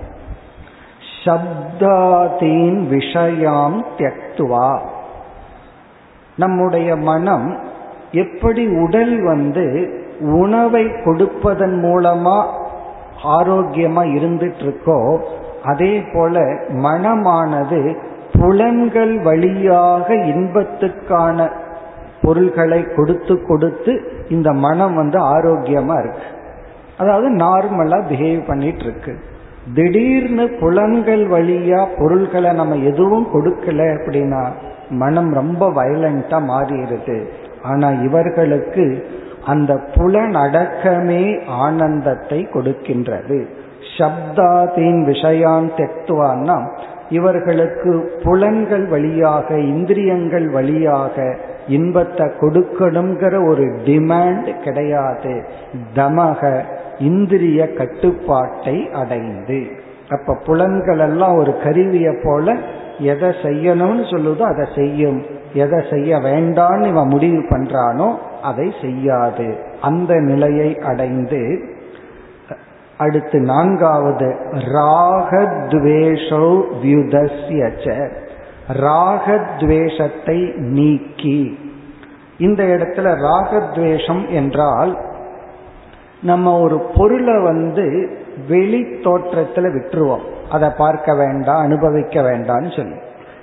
சப்தாதீன் விஷயாம் தியக்துவா நம்முடைய மனம் எப்படி உடல் வந்து உணவை கொடுப்பதன் மூலமா ஆரோக்கியமா இருந்துட்டு இருக்கோ அதே போல மனமானது புலன்கள் வழியாக இன்பத்துக்கான பொருள்களை கொடுத்து கொடுத்து இந்த மனம் வந்து ஆரோக்கியமா இருக்கு அதாவது நார்மலா பிஹேவ் பண்ணிட்டு இருக்கு திடீர்னு புலன்கள் வழியா பொருள்களை நம்ம எதுவும் கொடுக்கல அப்படின்னா மனம் ரொம்ப வயலண்டா மாறிடுது ஆனா இவர்களுக்கு அந்த புலன் அடக்கமே ஆனந்தத்தை கொடுக்கின்றது சப்தாதீன் விஷயான் தெத்துவான்னா இவர்களுக்கு புலன்கள் வழியாக இந்திரியங்கள் வழியாக இன்பத்தை கொடுக்கணுங்கிற ஒரு டிமாண்ட் கிடையாது தமக இந்திரிய கட்டுப்பாட்டை அடைந்து அப்ப புலன்கள் எல்லாம் ஒரு கருவிய போல எதை செய்யணும்னு சொல்லுதோ அதை செய்யும் எதை செய்ய வேண்டான்னு இவன் முடிவு பண்றானோ அதை செய்யாது அந்த நிலையை அடைந்து அடுத்து நான்காவது ராகத்வேஷோ வியுதஸ்யச்ச ராகத்வேஷத்தை நீக்கி இந்த இடத்துல ராகத்வேஷம் என்றால் நம்ம ஒரு பொருளை வந்து வெளி தோற்றத்துல விட்டுருவோம் அதை பார்க்க வேண்டாம் அனுபவிக்க வேண்டாம்னு சொல்லி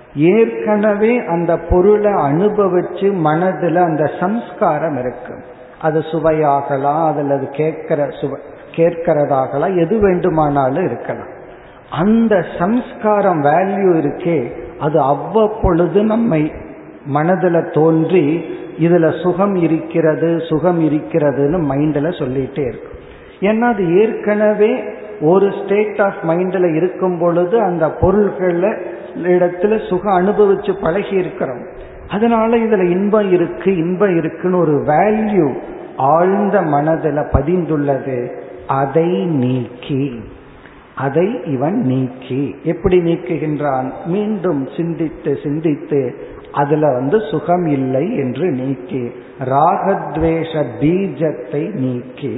ஏற்கனவே அந்த பொருளை அனுபவிச்சு மனதுல அந்த சம்ஸ்காரம் இருக்கு அது சுவையாகலாம் அதுல அது கேட்கிற சுவை கேட்கிறதாகலாம் எது வேண்டுமானாலும் இருக்கலாம் அந்த சம்ஸ்காரம் வேல்யூ இருக்கே அது அவ்வப்பொழுது நம்மை மனதுல தோன்றி இதுல சுகம் இருக்கிறது சுகம் இருக்கிறதுன்னு மைண்ட்ல சொல்லிட்டே இருக்கும் ஏன்னா அது ஏற்கனவே ஒரு ஸ்டேட் ஆஃப் மைண்ட்ல இருக்கும் பொழுது அந்த பொருள்கள இடத்துல சுகம் அனுபவிச்சு பழகி இருக்கிறோம் அதனால இதுல இன்பம் இருக்கு இன்பம் இருக்குன்னு ஒரு வேல்யூ ஆழ்ந்த மனதில் பதிந்துள்ளது அதை நீக்கி அதை இவன் நீக்கி எப்படி நீக்குகின்றான் மீண்டும் சிந்தித்து சிந்தித்து அதுல வந்து சுகம் இல்லை என்று நீக்கி ராகத்வேஷ பீஜத்தை நீக்கி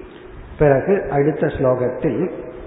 பிறகு அடுத்த ஸ்லோகத்தில்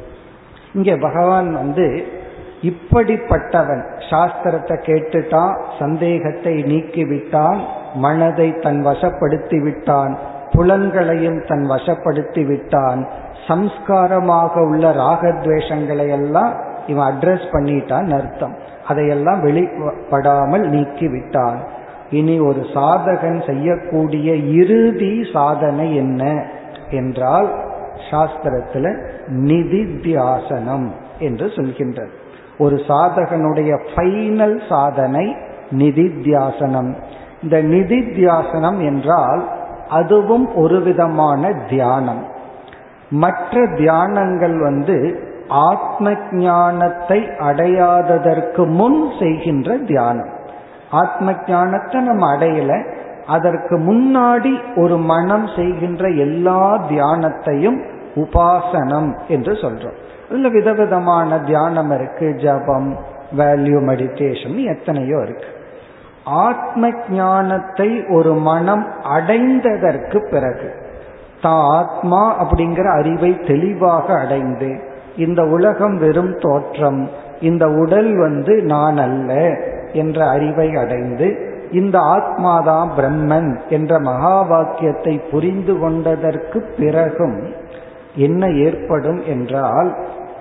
இங்கே பகவான் வந்து இப்படிப்பட்டவன் சாஸ்திரத்தை கேட்டுட்டான் சந்தேகத்தை நீக்கிவிட்டான் மனதை தன் வசப்படுத்தி விட்டான் புலன்களையும் தன் வசப்படுத்தி விட்டான் சம்ஸ்காரமாக உள்ள ராகத்வேஷங்களை எல்லாம் இவன் அட்ரஸ் பண்ணிட்டான் அர்த்தம் அதையெல்லாம் வெளிப்படாமல் நீக்கி விட்டான் இனி ஒரு சாதகன் செய்யக்கூடிய இறுதி சாதனை என்ன என்றால் சாஸ்திரத்துல நிதித்தியாசனம் என்று சொல்கின்றது ஒரு சாதகனுடைய ஃபைனல் சாதனை நிதித்தியாசனம் இந்த நிதித்தியாசனம் என்றால் அதுவும் ஒரு விதமான தியானம் மற்ற தியானங்கள் வந்து ஆத்ம ஞானத்தை அடையாததற்கு முன் செய்கின்ற தியானம் ஆத்ம ஞானத்தை நம்ம அடையல அதற்கு முன்னாடி ஒரு மனம் செய்கின்ற எல்லா தியானத்தையும் உபாசனம் என்று சொல்றோம் அதுல விதவிதமான தியானம் இருக்கு ஜபம் வேல்யூ மெடிடேஷன் எத்தனையோ இருக்கு ஆத்ம ஞானத்தை ஒரு மனம் அடைந்ததற்கு பிறகு தான் ஆத்மா அப்படிங்கிற அறிவை தெளிவாக அடைந்து இந்த உலகம் வெறும் தோற்றம் இந்த உடல் வந்து நான் அல்ல என்ற அறிவை அடைந்து இந்த ஆத்மாதான் பிரம்மன் என்ற மகா வாக்கியத்தை புரிந்து கொண்டதற்கு பிறகும் என்ன ஏற்படும் என்றால்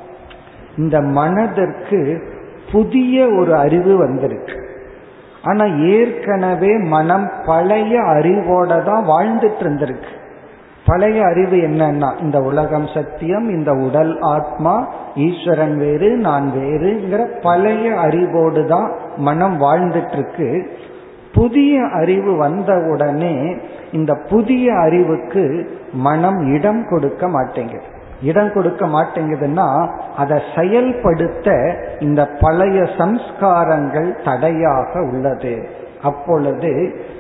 இந்த மனதிற்கு புதிய ஒரு அறிவு வந்திருக்கு ஆனா ஏற்கனவே மனம் பழைய அறிவோட தான் வாழ்ந்துட்டு இருந்திருக்கு பழைய அறிவு என்னன்னா இந்த உலகம் சத்தியம் இந்த உடல் ஆத்மா ஈஸ்வரன் வேறு நான் வேறுங்கிற பழைய அறிவோடு தான் மனம் வாழ்ந்துட்டு இருக்கு புதிய அறிவு வந்த உடனே இந்த புதிய அறிவுக்கு மனம் இடம் கொடுக்க மாட்டேங்குது இடம் கொடுக்க மாட்டேங்குதுன்னா அதை செயல்படுத்த இந்த பழைய சம்ஸ்காரங்கள் தடையாக உள்ளது அப்பொழுது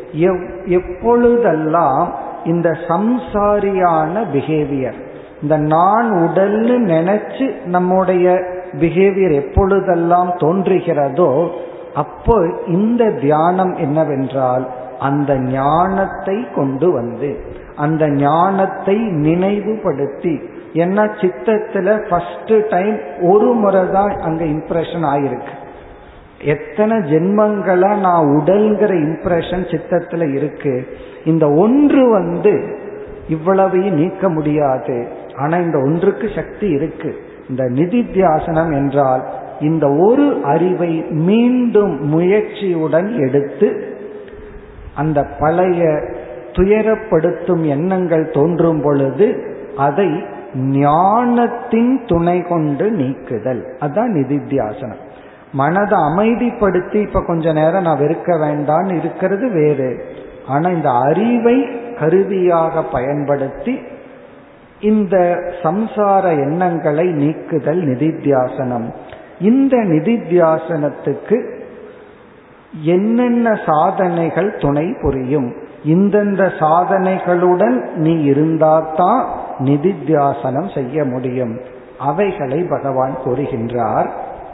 எப்பொழுதெல்லாம் இந்த சம்சாரியான பிஹேவியர் இந்த நான் உடல்னு நினைச்சு நம்முடைய பிஹேவியர் எப்பொழுதெல்லாம் தோன்றுகிறதோ அப்போ இந்த தியானம் என்னவென்றால் அந்த ஞானத்தை கொண்டு வந்து அந்த ஞானத்தை நினைவுபடுத்தி ஏன்னா சித்தத்துல ஃபர்ஸ்ட் டைம் ஒரு முறை தான் அங்க இம்ப்ரெஷன் ஆயிருக்கு எத்தனை ஜென்மங்களா நான் உடல்ங்கிற இம்ப்ரெஷன் சித்தத்துல இருக்கு இந்த ஒன்று வந்து இவ்வளவையும் நீக்க முடியாது ஆனா இந்த ஒன்றுக்கு சக்தி இருக்கு இந்த நிதித்தியாசனம் என்றால் இந்த ஒரு அறிவை மீண்டும் முயற்சியுடன் எடுத்து அந்த பழைய துயரப்படுத்தும் எண்ணங்கள் தோன்றும் பொழுது அதை ஞானத்தின் துணை கொண்டு நீக்குதல் அதான் நிதித்தியாசனம் மனதை அமைதிப்படுத்தி இப்ப கொஞ்ச நேரம் நான் வெறுக்க வேண்டான்னு இருக்கிறது வேறு ஆனா இந்த அறிவை கருவியாக பயன்படுத்தி இந்த சம்சார எண்ணங்களை நீக்குதல் நிதித்தியாசனம் இந்த நிதித்தியாசனத்துக்கு என்னென்ன சாதனைகள் துணை புரியும் இந்தந்த சாதனைகளுடன் நீ இருந்தால்தான் நிதித்தியாசனம் செய்ய முடியும் அவைகளை பகவான் கூறுகின்றார்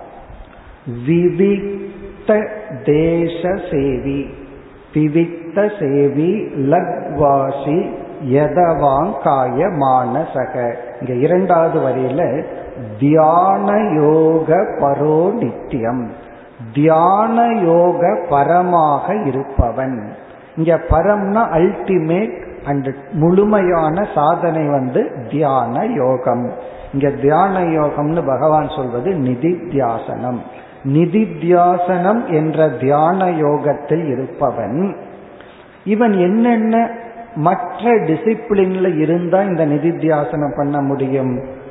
விவிக்த தேச சேவி விவிக்த சேவி லக்வாசி யதவாங்காய மானசக இங்க இரண்டாவது வரியில தியான யோக பரோ நித்தியம் தியான யோக பரமாக இருப்பவன் இங்க பரம்னா அல்டிமேட் அண்ட் முழுமையான சாதனை வந்து தியான யோகம் இங்க தியான யோகம்னு பகவான் சொல்வது நிதித்தியாசனம் நிதித்தியாசனம் என்ற தியான யோகத்தில் இருப்பவன் இவன் என்னென்ன மற்ற டிசிப்ளின்ல இருந்தா இந்த நிதித்தியாசனம் பண்ண முடியும்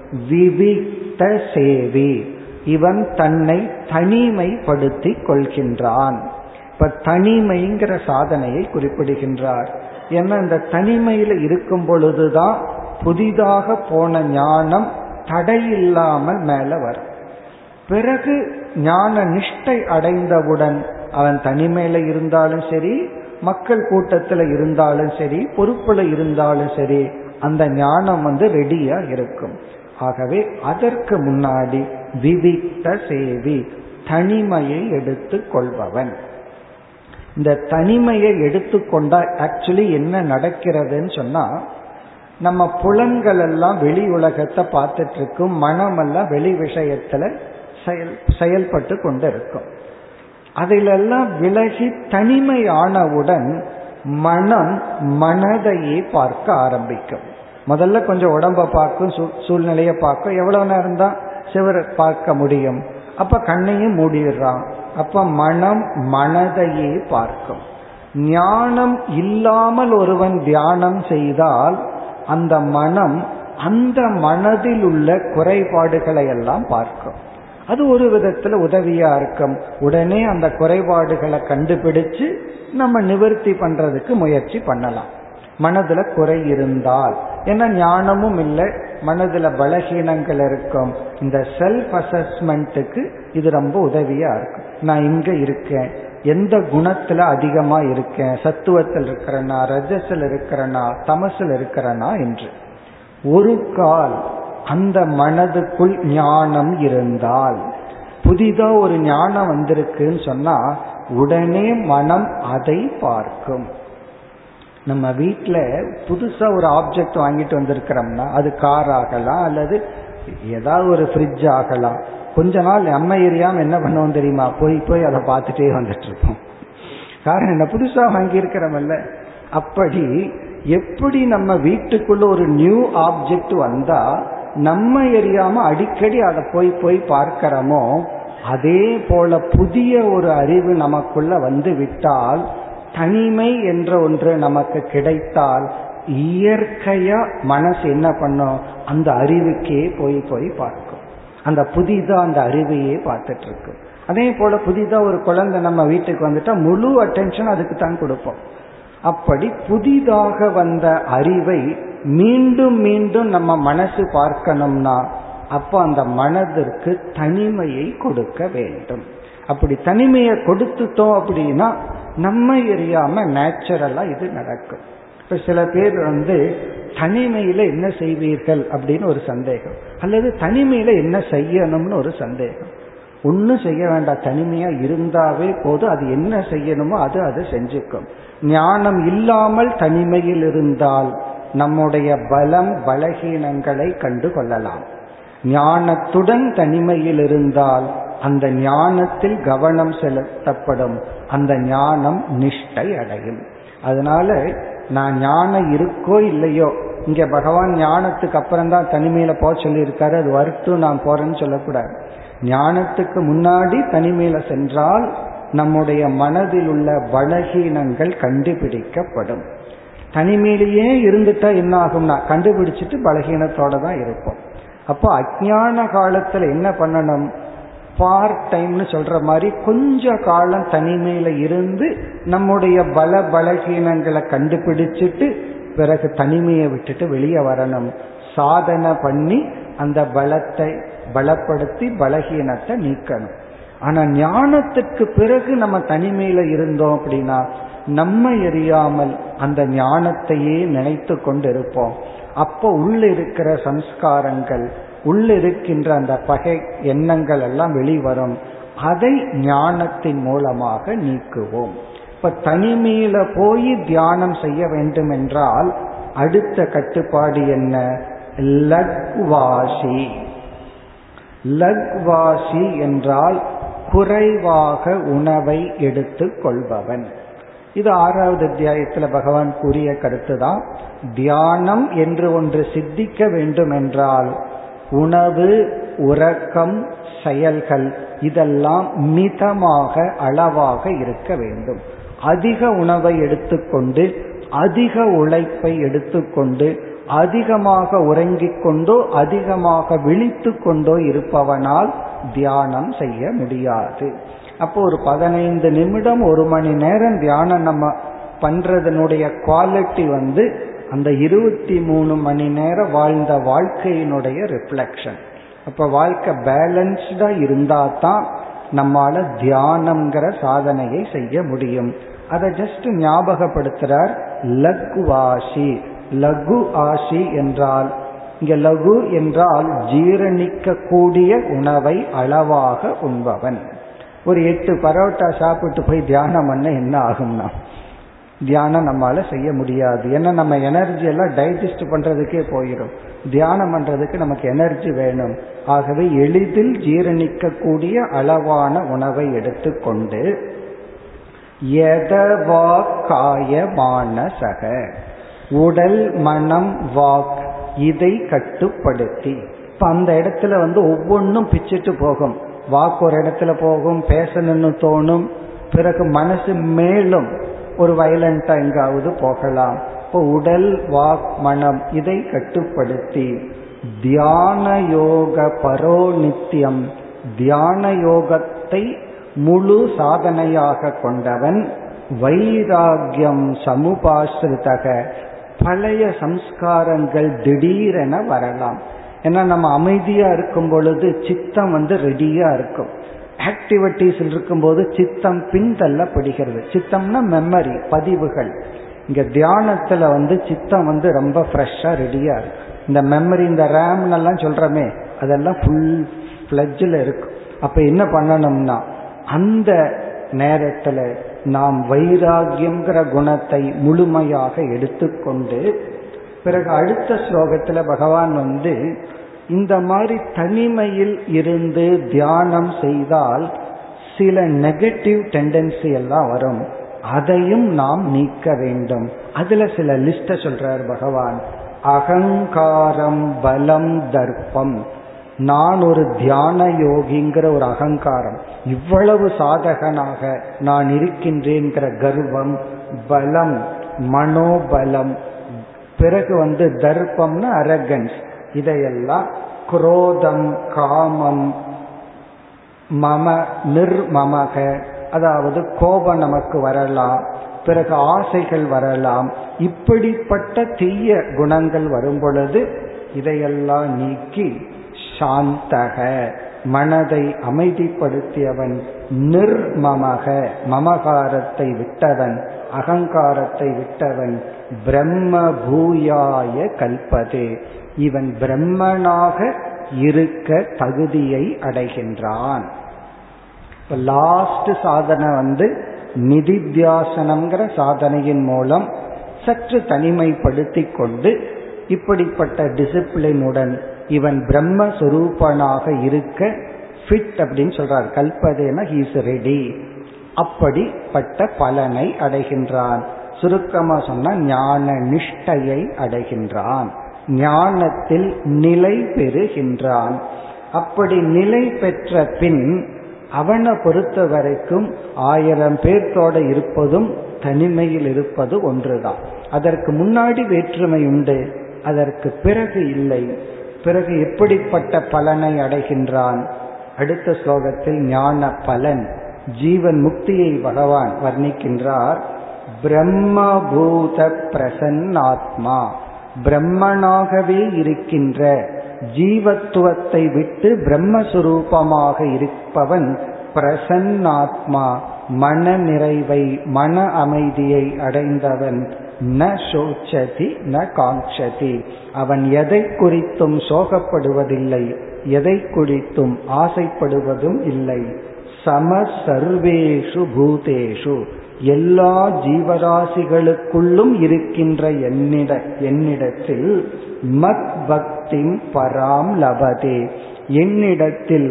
விவிக்த சேவி இவன் தன்னை தனிமைப்படுத்தி கொள்கின்றான் இப்ப தனிமைங்கிற சாதனையை குறிப்பிடுகின்றார் ஏன்னா இந்த தனிமையில இருக்கும் பொழுதுதான் புதிதாக போன ஞானம் தடையில்லாமல் மேல வரும் பிறகு ஞான நிஷ்டை அடைந்தவுடன் அவன் தனிமையில இருந்தாலும் சரி மக்கள் கூட்டத்தில் இருந்தாலும் சரி பொறுப்புல இருந்தாலும் சரி அந்த ஞானம் வந்து ரெடியா இருக்கும் ஆகவே அதற்கு முன்னாடி விவிக்த சேவி தனிமையை எடுத்து கொள்பவன் இந்த தனிமையை எடுத்துக்கொண்டா ஆக்சுவலி என்ன நடக்கிறதுன்னு சொன்னா நம்ம புலன்கள் எல்லாம் வெளி உலகத்தை பார்த்துட்டு இருக்கும் மனமெல்லாம் வெளி விஷயத்துல செயல் செயல்பட்டு கொண்டு இருக்கும் அதிலெல்லாம் விலகி தனிமை ஆனவுடன் மனம் மனதையே பார்க்க ஆரம்பிக்கும் முதல்ல கொஞ்சம் உடம்ப பார்க்கும் சூழ்நிலையை பார்க்கும் எவ்வளவு நேரம் தான் சிவரை பார்க்க முடியும் அப்ப கண்ணையும் மூடிடுறான் அப்ப மனம் மனதையே பார்க்கும் ஞானம் இல்லாமல் ஒருவன் தியானம் செய்தால் அந்த மனம் அந்த மனதில் உள்ள குறைபாடுகளை எல்லாம் பார்க்கும் அது ஒரு விதத்துல உதவியா இருக்கும் உடனே அந்த குறைபாடுகளை கண்டுபிடிச்சு நம்ம நிவர்த்தி பண்றதுக்கு முயற்சி பண்ணலாம் மனதுல குறை இருந்தால் ஏன்னா ஞானமும் இல்லை மனதுல பலகீனங்கள் இருக்கும் இந்த செல்ஃப் அசஸ்மெண்ட்டுக்கு இது ரொம்ப உதவியா இருக்கும் நான் இங்க இருக்கேன் எந்த குணத்துல அதிகமா இருக்கேன் சத்துவத்தில் இருக்கிறனா ரஜஸில் இருக்கிறனா தமசில் இருக்கிறனா என்று ஒரு கால் அந்த மனதுக்குள் ஞானம் இருந்தால் புதிதா ஒரு ஞானம் வந்திருக்குன்னு சொன்னா உடனே மனம் அதை பார்க்கும் நம்ம வீட்டில் புதுசா ஒரு ஆப்ஜெக்ட் வாங்கிட்டு வந்திருக்கிறோம்னா அது கார் ஆகலாம் அல்லது ஏதாவது ஒரு ஃப்ரிட்ஜ் ஆகலாம் கொஞ்ச நாள் நம்ம எரியாம என்ன பண்ணுவோம் தெரியுமா போய் போய் அதை பார்த்துட்டே வந்துட்டு இருப்போம் காரணம் என்ன புதுசா வாங்கி இருக்கிறோம்ல அப்படி எப்படி நம்ம வீட்டுக்குள்ள ஒரு நியூ ஆப்ஜெக்ட் வந்தா நம்ம எரியாம அடிக்கடி அதை போய் போய் பார்க்கிறோமோ அதே போல புதிய ஒரு அறிவு நமக்குள்ள வந்து விட்டால் தனிமை என்ற ஒன்று நமக்கு கிடைத்தால் இயற்கையா மனசு என்ன பண்ணும் அந்த அறிவுக்கே போய் போய் பார்க்கும் அந்த புதிதா அந்த அறிவையே பார்த்துட்டு இருக்கு அதே போல புதிதா ஒரு குழந்தை நம்ம வீட்டுக்கு வந்துட்டா முழு அட்டென்ஷன் அதுக்கு தான் கொடுப்போம் அப்படி புதிதாக வந்த அறிவை மீண்டும் மீண்டும் நம்ம மனசு பார்க்கணும்னா அப்போ அந்த மனதிற்கு தனிமையை கொடுக்க வேண்டும் அப்படி தனிமையை கொடுத்துட்டோம் அப்படின்னா நம்ம எரியாம நேச்சுரலா இது நடக்கும் இப்ப சில பேர் வந்து தனிமையில என்ன செய்வீர்கள் அப்படின்னு ஒரு சந்தேகம் அல்லது தனிமையில என்ன செய்யணும்னு ஒரு சந்தேகம் ஒன்னும் செய்ய வேண்டாம் தனிமையா இருந்தாவே போதும் அது என்ன செய்யணுமோ அது அது செஞ்சுக்கும் ஞானம் இல்லாமல் தனிமையில் இருந்தால் நம்முடைய பலம் பலகீனங்களை கண்டு கொள்ளலாம் ஞானத்துடன் தனிமையில் இருந்தால் அந்த ஞானத்தில் கவனம் செலுத்தப்படும் அந்த ஞானம் நிஷ்டை அடையும் அதனால நான் ஞானம் இருக்கோ இல்லையோ இங்க பகவான் ஞானத்துக்கு அப்புறம் தான் தனிமையில போக சொல்லியிருக்காரு அது வரட்டும் நான் போறேன்னு சொல்லக்கூடாது ஞானத்துக்கு முன்னாடி தனிமையில சென்றால் நம்முடைய மனதில் உள்ள பலகீனங்கள் கண்டுபிடிக்கப்படும் தனிமையிலேயே இருந்துட்டா என்ன ஆகும்னா கண்டுபிடிச்சிட்டு பலகீனத்தோட தான் இருப்போம் அப்போ அஜான காலத்துல என்ன பண்ணணும் பார்ட் டைம்னு சொல்ற மாதிரி கொஞ்ச காலம் தனிமையில இருந்து நம்முடைய பல பலகீனங்களை கண்டுபிடிச்சிட்டு பிறகு தனிமையை விட்டுட்டு வெளியே வரணும் சாதனை பண்ணி அந்த பலத்தை பலப்படுத்தி பலகீனத்தை நீக்கணும் ஆனா ஞானத்துக்கு பிறகு நம்ம தனிமையில இருந்தோம் அப்படின்னா நம்ம எரியாமல் அந்த ஞானத்தையே நினைத்து கொண்டு இருப்போம் அப்போ உள்ள இருக்கிற சம்ஸ்காரங்கள் உள்ள இருக்கின்ற அந்த பகை எண்ணங்கள் எல்லாம் வெளிவரும் அதை ஞானத்தின் மூலமாக நீக்குவோம் இப்ப தனிமையில போய் தியானம் செய்ய வேண்டும் என்றால் அடுத்த கட்டுப்பாடு என்ன லக்வாசி லக்வாசி என்றால் குறைவாக உணவை எடுத்துக் கொள்பவன் இது ஆறாவது அத்தியாயத்தில் பகவான் கூறிய கருத்து தான் தியானம் என்று ஒன்று சித்திக்க வேண்டும் என்றால் உணவு உறக்கம் செயல்கள் இதெல்லாம் மிதமாக அளவாக இருக்க வேண்டும் அதிக உணவை எடுத்துக்கொண்டு அதிக உழைப்பை எடுத்துக்கொண்டு அதிகமாக உறங்கிக் கொண்டோ அதிகமாக விழித்து கொண்டோ இருப்பவனால் தியானம் செய்ய முடியாது அப்போ ஒரு பதினைந்து நிமிடம் ஒரு மணி நேரம் தியானம் நம்ம பண்றதனுடைய குவாலிட்டி வந்து அந்த இருபத்தி மூணு மணி நேரம் வாழ்ந்த வாழ்க்கையினுடைய ரிஃப்ளெக்ஷன் அப்ப வாழ்க்கை பேலன்ஸ்டா இருந்தா தான் நம்மால தியானம்ங்கிற சாதனையை செய்ய முடியும் அதை ஜஸ்ட் ஞாபகப்படுத்துறார் லகுவாசி லகு ஆசி என்றால் இங்க லகு என்றால் ஜீரணிக்க கூடிய உணவை அளவாக உண்பவன் ஒரு எட்டு பரோட்டா சாப்பிட்டு போய் தியானம் பண்ண என்ன ஆகும்னா தியானம் நம்மளால செய்ய முடியாது ஏன்னா நம்ம எனர்ஜி எல்லாம் டைஜஸ்ட் பண்றதுக்கே போயிடும் தியானம் பண்றதுக்கு நமக்கு எனர்ஜி வேணும் ஆகவே எளிதில் ஜீரணிக்கக்கூடிய அளவான உணவை எடுத்துக்கொண்டு எதவா காயமான சக உடல் மனம் வாக் இதை கட்டுப்படுத்தி இப்ப அந்த இடத்துல வந்து ஒவ்வொன்றும் பிச்சுட்டு போகும் வாக்கு ஒரு இடத்துல போகும் பேசணும்னு தோணும் பிறகு மனசு மேலும் ஒரு வயலண்டா எங்காவது போகலாம் இப்போ உடல் வாக் மனம் இதை கட்டுப்படுத்தி தியான யோக பரோ நித்தியம் தியான யோகத்தை முழு சாதனையாக கொண்டவன் வைராகியம் சமுபாசிரிதக பழைய சம்ஸ்காரங்கள் திடீரென வரலாம் ஏன்னா நம்ம அமைதியா இருக்கும் பொழுது சித்தம் வந்து ரெடியா இருக்கும் ஆக்டிவிட்டிஸ் இருக்கும்போது சித்தம் பின்தள்ளப்படுகிறது சித்தம்னா மெமரி பதிவுகள் இங்க தியானத்துல வந்து சித்தம் வந்து ரொம்ப ஃப்ரெஷ்ஷா ரெடியா இருக்கு இந்த மெமரி இந்த ரேம் எல்லாம் சொல்றமே அதெல்லாம் ஃபுல் ஃபிளட்ஜில் இருக்கும் அப்ப என்ன பண்ணணும்னா அந்த நேரத்துல நாம் வைராகியம்ங்கிற குணத்தை முழுமையாக எடுத்துக்கொண்டு பிறகு அடுத்த ஸ்லோகத்துல பகவான் வந்து இந்த மாதிரி தனிமையில் இருந்து தியானம் செய்தால் சில நெகட்டிவ் டெண்டன்சி எல்லாம் வரும் அதையும் நாம் நீக்க வேண்டும் அதுல சில லிஸ்ட சொல்றார் பகவான் அகங்காரம் பலம் தர்ப்பம் நான் ஒரு தியான யோகிங்கிற ஒரு அகங்காரம் இவ்வளவு சாதகனாக நான் இருக்கின்றேங்கிற கர்வம் பலம் மனோபலம் பிறகு வந்து தர்ப்பம்னு அரகன்ஸ் இதையெல்லாம் குரோதம் காமம் மம நிர்மமக அதாவது கோபம் நமக்கு வரலாம் பிறகு ஆசைகள் வரலாம் இப்படிப்பட்ட தீய குணங்கள் வரும் பொழுது இதையெல்லாம் நீக்கி சாந்தக மனதை அமைதிப்படுத்தியவன் நிர்மமக மமகாரத்தை விட்டவன் அகங்காரத்தை விட்டவன் பிரம்ம பூயாய கல்பதே இவன் பிரம்மனாக இருக்க தகுதியை அடைகின்றான் இப்ப லாஸ்ட் சாதனை வந்து நிதித்தியாசனம்ங்கிற சாதனையின் மூலம் சற்று தனிமைப்படுத்தி கொண்டு இப்படிப்பட்ட டிசிப்ளினுடன் இவன் பிரம்மஸ்வரூபனாக இருக்க ஃபிட் அப்படின்னு சொல்றார் கல்பதேன ஹீஸ் ரெடி அப்படிப்பட்ட பலனை அடைகின்றான் சுருக்கமா சொன்னா ஞான நிஷ்டையை அடைகின்றான் ஞானத்தில் நிலை பெறுகின்றான் அப்படி நிலை பெற்ற பின் அவனை பொறுத்த வரைக்கும் ஆயிரம் பேர்த்தோட இருப்பதும் தனிமையில் இருப்பது ஒன்றுதான் அதற்கு முன்னாடி வேற்றுமை உண்டு அதற்கு பிறகு இல்லை பிறகு எப்படிப்பட்ட பலனை அடைகின்றான் அடுத்த ஸ்லோகத்தில் ஞான பலன் ஜீவன் முக்தியை பகவான் வர்ணிக்கின்றார் பிரம்மபூத பிரசன்னாத்மா பிரம்மனாகவே இருக்கின்ற ஜீவத்துவத்தை விட்டு பிரம்மஸ்வரூபமாக இருப்பவன் பிரசன்னாத்மா மன நிறைவை மன அமைதியை அடைந்தவன் ந சோச்சதி ந காங்ஷதி அவன் எதை குறித்தும் சோகப்படுவதில்லை எதை குறித்தும் ஆசைப்படுவதும் இல்லை சம சர்வேஷு பூதேஷு எல்லா ஜீவராசிகளுக்குள்ளும் இருக்கின்ற என்னிட என்னிடத்தில் மத் பக்தி பராம் லபதே என்னிடத்தில்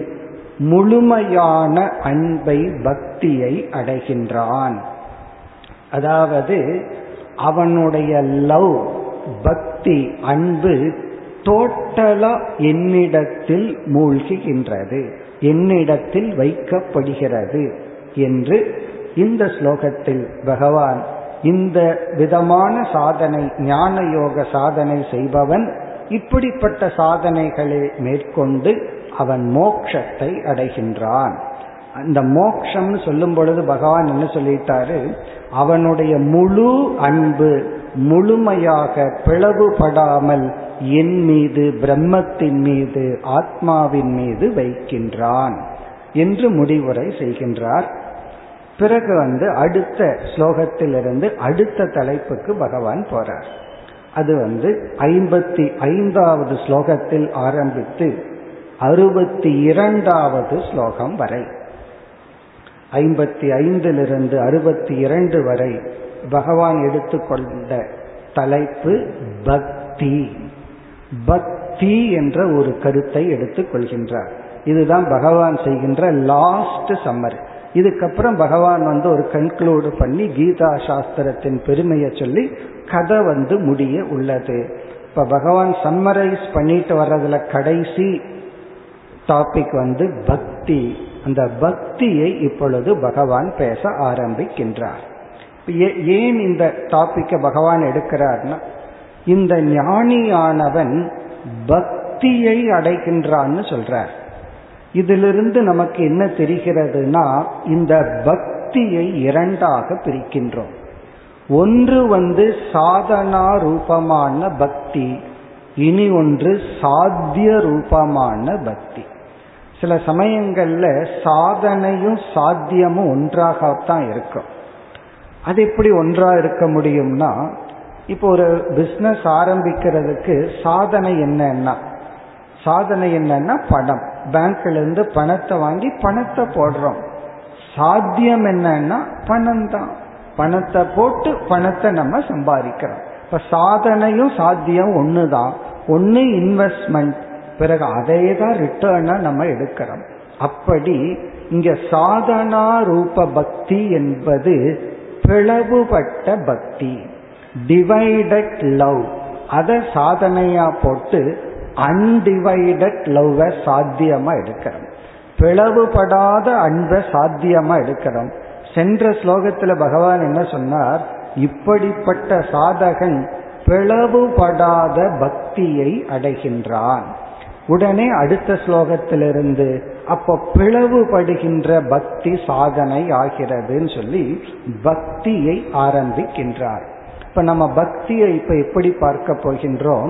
முழுமையான அன்பை பக்தியை அடைகின்றான் அதாவது அவனுடைய லவ் பக்தி அன்பு டோட்டலா என்னிடத்தில் மூழ்குகின்றது என்னிடத்தில் வைக்கப்படுகிறது என்று இந்த ஸ்லோகத்தில் பகவான் இந்த விதமான சாதனை ஞான யோக சாதனை செய்பவன் இப்படிப்பட்ட சாதனைகளை மேற்கொண்டு அவன் மோக்ஷத்தை அடைகின்றான் அந்த மோக்ஷம்னு சொல்லும் பொழுது பகவான் என்ன சொல்லிட்டாரு அவனுடைய முழு அன்பு முழுமையாக பிளவுபடாமல் என் மீது பிரம்மத்தின் மீது ஆத்மாவின் மீது வைக்கின்றான் என்று முடிவுரை செய்கின்றார் பிறகு வந்து அடுத்த ஸ்லோகத்திலிருந்து அடுத்த தலைப்புக்கு பகவான் போறார் அது வந்து ஐம்பத்தி ஐந்தாவது ஸ்லோகத்தில் ஆரம்பித்து அறுபத்தி இரண்டாவது ஸ்லோகம் வரை ஐம்பத்தி ஐந்திலிருந்து அறுபத்தி இரண்டு வரை பகவான் எடுத்துக்கொண்ட தலைப்பு பக்தி பக்தி என்ற ஒரு கருத்தை எடுத்துக் கொள்கின்றார் இதுதான் பகவான் செய்கின்ற லாஸ்ட் சம்மர் இதுக்கப்புறம் பகவான் வந்து ஒரு கன்க்ளூடு பண்ணி கீதா சாஸ்திரத்தின் பெருமையை சொல்லி கதை வந்து முடிய உள்ளது இப்ப பகவான் சம்மரைஸ் பண்ணிட்டு வர்றதுல கடைசி டாபிக் வந்து பக்தி அந்த பக்தியை இப்பொழுது பகவான் பேச ஆரம்பிக்கின்றார் ஏன் இந்த டாபிக்கை பகவான் எடுக்கிறார்னா இந்த ஞானியானவன் பக்தியை அடைகின்றான்னு சொல்றார் இதிலிருந்து நமக்கு என்ன தெரிகிறதுனா இந்த பக்தியை இரண்டாக பிரிக்கின்றோம் ஒன்று வந்து சாதனா ரூபமான பக்தி இனி ஒன்று சாத்திய ரூபமான பக்தி சில சமயங்கள்ல சாதனையும் சாத்தியமும் ஒன்றாகத்தான் இருக்கும் அது எப்படி ஒன்றா இருக்க முடியும்னா இப்போ ஒரு பிசினஸ் ஆரம்பிக்கிறதுக்கு சாதனை என்னன்னா சாதனை என்னன்னா பணம் பேங்க்ல இருந்து பணத்தை வாங்கி பணத்தை போடுறோம் சாத்தியம் என்னன்னா பணம் தான் பணத்தை போட்டு பணத்தை நம்ம சம்பாதிக்கிறோம் இப்ப சாதனையும் சாத்தியம் ஒண்ணுதான் ஒன்னு இன்வெஸ்ட்மெண்ட் பிறகு அதே தான் ரிட்டர்னா நம்ம எடுக்கிறோம் அப்படி இங்க சாதனா ரூப பக்தி என்பது பிளவுபட்ட பக்தி டிவைடட் லவ் அதை சாதனையா போட்டு அன்டிவைடட் லவ்வ சாத்தியமா எடுக்கிறோம் பிளவுபடாத அன்பை சாத்தியமா எடுக்கிறோம் சென்ற ஸ்லோகத்துல பகவான் என்ன சொன்னார் இப்படிப்பட்ட சாதகன் பிளவுபடாத பக்தியை அடைகின்றான் உடனே அடுத்த ஸ்லோகத்திலிருந்து அப்போ பிளவுபடுகின்ற பக்தி சாதனை ஆகிறதுன்னு சொல்லி பக்தியை ஆரம்பிக்கின்றார் இப்ப நம்ம பக்தியை இப்ப எப்படி பார்க்க போகின்றோம்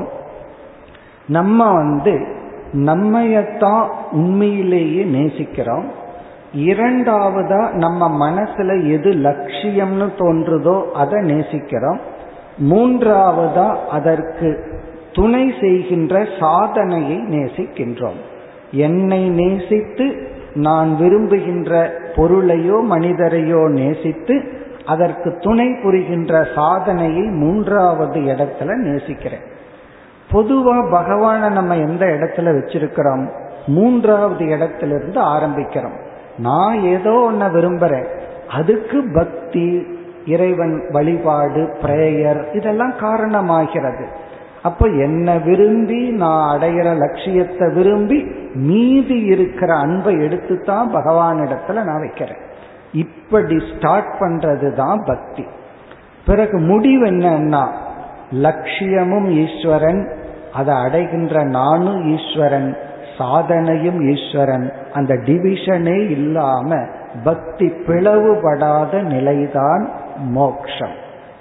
நம்ம வந்து நம்மையத்தான் உண்மையிலேயே நேசிக்கிறோம் இரண்டாவதா நம்ம மனசுல எது லட்சியம்னு தோன்றுதோ அதை நேசிக்கிறோம் மூன்றாவதா அதற்கு துணை செய்கின்ற சாதனையை நேசிக்கின்றோம் என்னை நேசித்து நான் விரும்புகின்ற பொருளையோ மனிதரையோ நேசித்து அதற்கு துணை புரிகின்ற சாதனையை மூன்றாவது இடத்துல நேசிக்கிறேன் பொதுவா பகவானை நம்ம எந்த இடத்துல வச்சிருக்கிறோம் மூன்றாவது இடத்திலிருந்து ஆரம்பிக்கிறோம் நான் ஏதோ ஒன்ன விரும்புறேன் அதுக்கு பக்தி இறைவன் வழிபாடு பிரேயர் இதெல்லாம் காரணமாகிறது அப்ப என்ன விரும்பி நான் அடையிற லட்சியத்தை விரும்பி மீதி இருக்கிற அன்பை எடுத்து தான் பகவானிடத்துல நான் வைக்கிறேன் இப்படி ஸ்டார்ட் பண்றது தான் பக்தி பிறகு முடிவு என்னன்னா லட்சியமும் ஈஸ்வரன் அதை அடைகின்ற நானும் ஈஸ்வரன் சாதனையும் ஈஸ்வரன் அந்த டிவிஷனே இல்லாம பக்தி பிளவுபடாத நிலைதான் மோக்ஷம்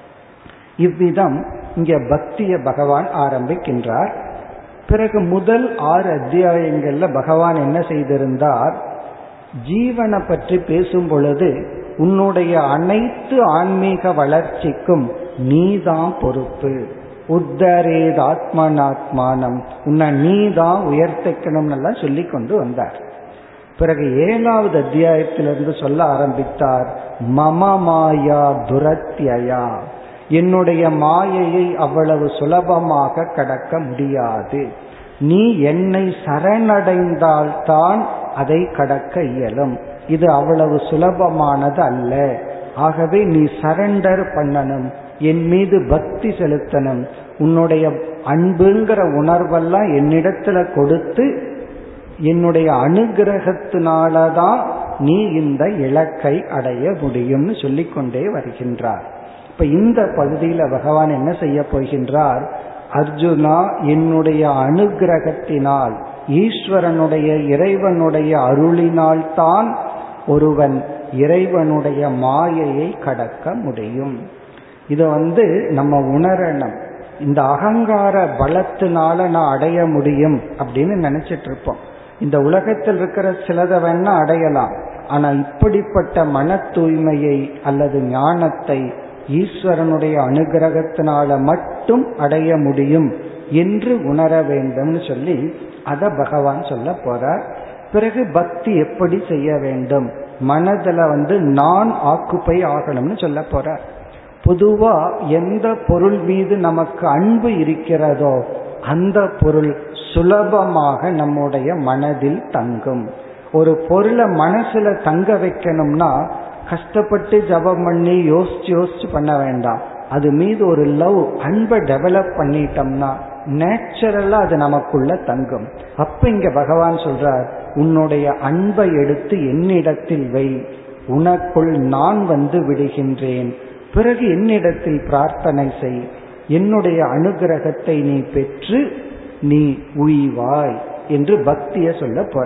இவ்விதம் இங்க பக்திய பகவான் ஆரம்பிக்கின்றார் பிறகு முதல் ஆறு அத்தியாயங்கள்ல பகவான் என்ன செய்திருந்தார் ஜீவனை பற்றி பேசும் பொழுது உன்னுடைய அனைத்து ஆன்மீக வளர்ச்சிக்கும் நீதான் பொறுப்பு உத்தரேத் ஆத்மனாத்மானம் உன்னை நீதான் உயர்த்திக்கணும்னு எல்லாம் சொல்லி கொண்டு வந்தார் பிறகு ஏழாவது அத்தியாயத்திலிருந்து சொல்ல ஆரம்பித்தார் மம மாயா துரத்தியா என்னுடைய மாயையை அவ்வளவு சுலபமாக கடக்க முடியாது நீ என்னை சரணடைந்தால்தான் அதை கடக்க இயலும் இது அவ்வளவு சுலபமானது அல்ல ஆகவே நீ சரண்டர் பண்ணணும் என் மீது பக்தி செலுத்தணும் உன்னுடைய அன்புங்கிற உணர்வெல்லாம் என்னிடத்துல கொடுத்து என்னுடைய அனுகிரகத்தினாலதான் நீ இந்த இலக்கை அடைய முடியும்னு சொல்லிக்கொண்டே வருகின்றார் இப்ப இந்த பகுதியில பகவான் என்ன செய்ய போகின்றார் அர்ஜுனா என்னுடைய அனுகிரகத்தினால் ஈஸ்வரனுடைய இறைவனுடைய அருளினால் தான் ஒருவன் இறைவனுடைய மாயையை கடக்க முடியும் இத வந்து நம்ம உணரணும் இந்த அகங்கார பலத்தினால நான் அடைய முடியும் அப்படின்னு நினைச்சிட்டு இருப்போம் இந்த உலகத்தில் இருக்கிற சிலதை வேணா அடையலாம் ஆனா இப்படிப்பட்ட மன தூய்மையை அல்லது ஞானத்தை ஈஸ்வரனுடைய அனுகிரகத்தினால மட்டும் அடைய முடியும் என்று உணர வேண்டும்னு சொல்லி அத பகவான் சொல்ல போறார் பிறகு பக்தி எப்படி செய்ய வேண்டும் மனதுல வந்து நான் ஆக்குப்பை ஆகணும்னு சொல்ல போறார் பொதுவா எந்த பொருள் மீது நமக்கு அன்பு இருக்கிறதோ அந்த பொருள் சுலபமாக நம்முடைய மனதில் தங்கும் ஒரு பொருளை மனசுல தங்க வைக்கணும்னா கஷ்டப்பட்டு ஜபம் பண்ணி யோசிச்சு யோசிச்சு பண்ண வேண்டாம் அது மீது ஒரு லவ் அன்பை டெவலப் பண்ணிட்டோம்னா நேச்சுரலா அது நமக்குள்ள தங்கும் அப்ப இங்க பகவான் சொல்றார் உன்னுடைய அன்பை எடுத்து என்னிடத்தில் வை உனக்குள் நான் வந்து விடுகின்றேன் பிறகு என்னிடத்தில் பிரார்த்தனை செய் என்னுடைய அனுகிரகத்தை நீ பெற்று நீ உய்வாய் என்று பக்திய சொல்ல போற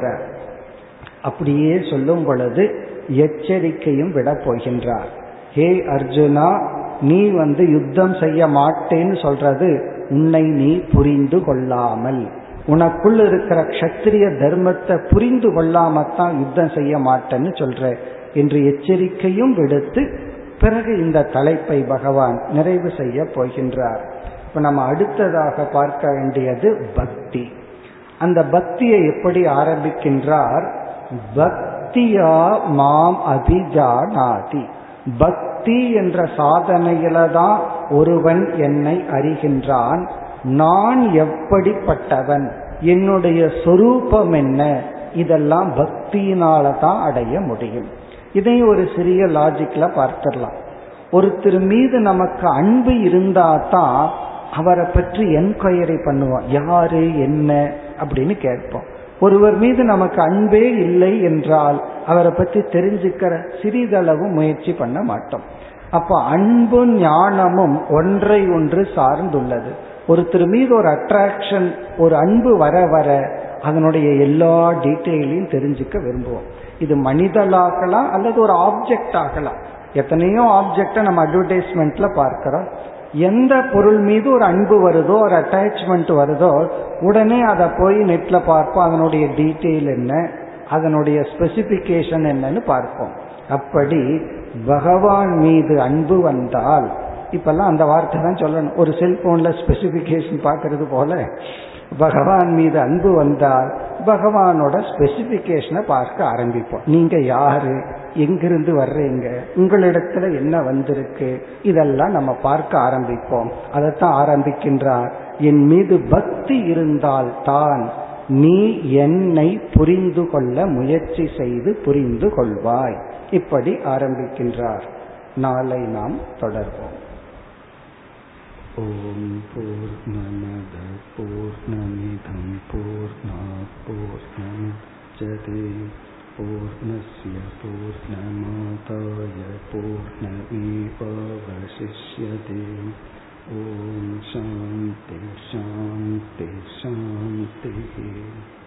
அப்படியே சொல்லும் பொழுது எச்சரிக்கையும் விட போகின்றார் ஹே அர்ஜுனா நீ வந்து யுத்தம் செய்ய மாட்டேன்னு சொல்றது உன்னை நீ புரிந்து கொள்ளாமல் உனக்குள் இருக்கிற கஷத்திரிய தர்மத்தை புரிந்து கொள்ளாமத்தான் யுத்தம் செய்ய மாட்டேன்னு சொல்ற என்று எச்சரிக்கையும் விடுத்து பிறகு இந்த தலைப்பை பகவான் நிறைவு செய்ய போகின்றார் இப்ப நம்ம அடுத்ததாக பார்க்க வேண்டியது பக்தி அந்த பக்தியை எப்படி ஆரம்பிக்கின்றார் பக்தியா மாம் அபிஜானாதி பக்தி என்ற சாதனையில தான் ஒருவன் என்னை அறிகின்றான் நான் எப்படிப்பட்டவன் என்னுடைய சொரூபம் என்ன இதெல்லாம் பக்தியினால தான் அடைய முடியும் இதை ஒரு சிறிய லாஜிக்ல பார்த்துடலாம் ஒருத்தர் மீது நமக்கு அன்பு இருந்தா தான் அவரை பற்றி என்கொயரி பண்ணுவோம் யாரு என்ன அப்படின்னு கேட்போம் ஒருவர் மீது நமக்கு அன்பே இல்லை என்றால் அவரை பற்றி தெரிஞ்சுக்கிற சிறிதளவு முயற்சி பண்ண மாட்டோம் அப்ப அன்பும் ஞானமும் ஒன்றை ஒன்று சார்ந்துள்ளது ஒருத்தர் மீது ஒரு அட்ராக்ஷன் ஒரு அன்பு வர வர அதனுடைய எல்லா டீட்டெயிலையும் தெரிஞ்சுக்க விரும்புவோம் இது மனிதலாகலாம் அல்லது ஒரு ஆப்ஜெக்ட் ஆகலாம் எத்தனையோ ஆப்ஜெக்டை நம்ம அட்வர்டைஸ்மெண்ட்ல பார்க்கிறோம் எந்த பொருள் மீது ஒரு அன்பு வருதோ ஒரு அட்டாச்மெண்ட் வருதோ உடனே அதை போய் நெட்ல பார்ப்போம் அதனுடைய டீட்டெயில் என்ன அதனுடைய ஸ்பெசிபிகேஷன் என்னன்னு பார்ப்போம் அப்படி பகவான் மீது அன்பு வந்தால் இப்பெல்லாம் அந்த வார்த்தை தான் சொல்லணும் ஒரு செல்போன்ல ஸ்பெசிபிகேஷன் பார்க்கறது போல பகவான் மீது அன்பு வந்தால் பகவானோட ஸ்பெசிபிகேஷனை பார்க்க ஆரம்பிப்போம் நீங்க யாரு எங்கிருந்து வர்றீங்க உங்களிடத்துல என்ன வந்திருக்கு இதெல்லாம் நம்ம பார்க்க ஆரம்பிப்போம் அதைத்தான் ஆரம்பிக்கின்றார் என் மீது பக்தி இருந்தால் தான் நீ என்னை புரிந்து கொள்ள முயற்சி செய்து புரிந்து கொள்வாய் இப்படி ஆரம்பிக்கின்றார் நாளை நாம் தொடர்வோம் ॐ पूर्णमद पूर्णमिदं पूर्णात् पूर्णमुच्यते पूर्णस्य पूर्णमादाय पूर्णमेवावशिष्यते ॐ शान्ति शान्ति शान्तिः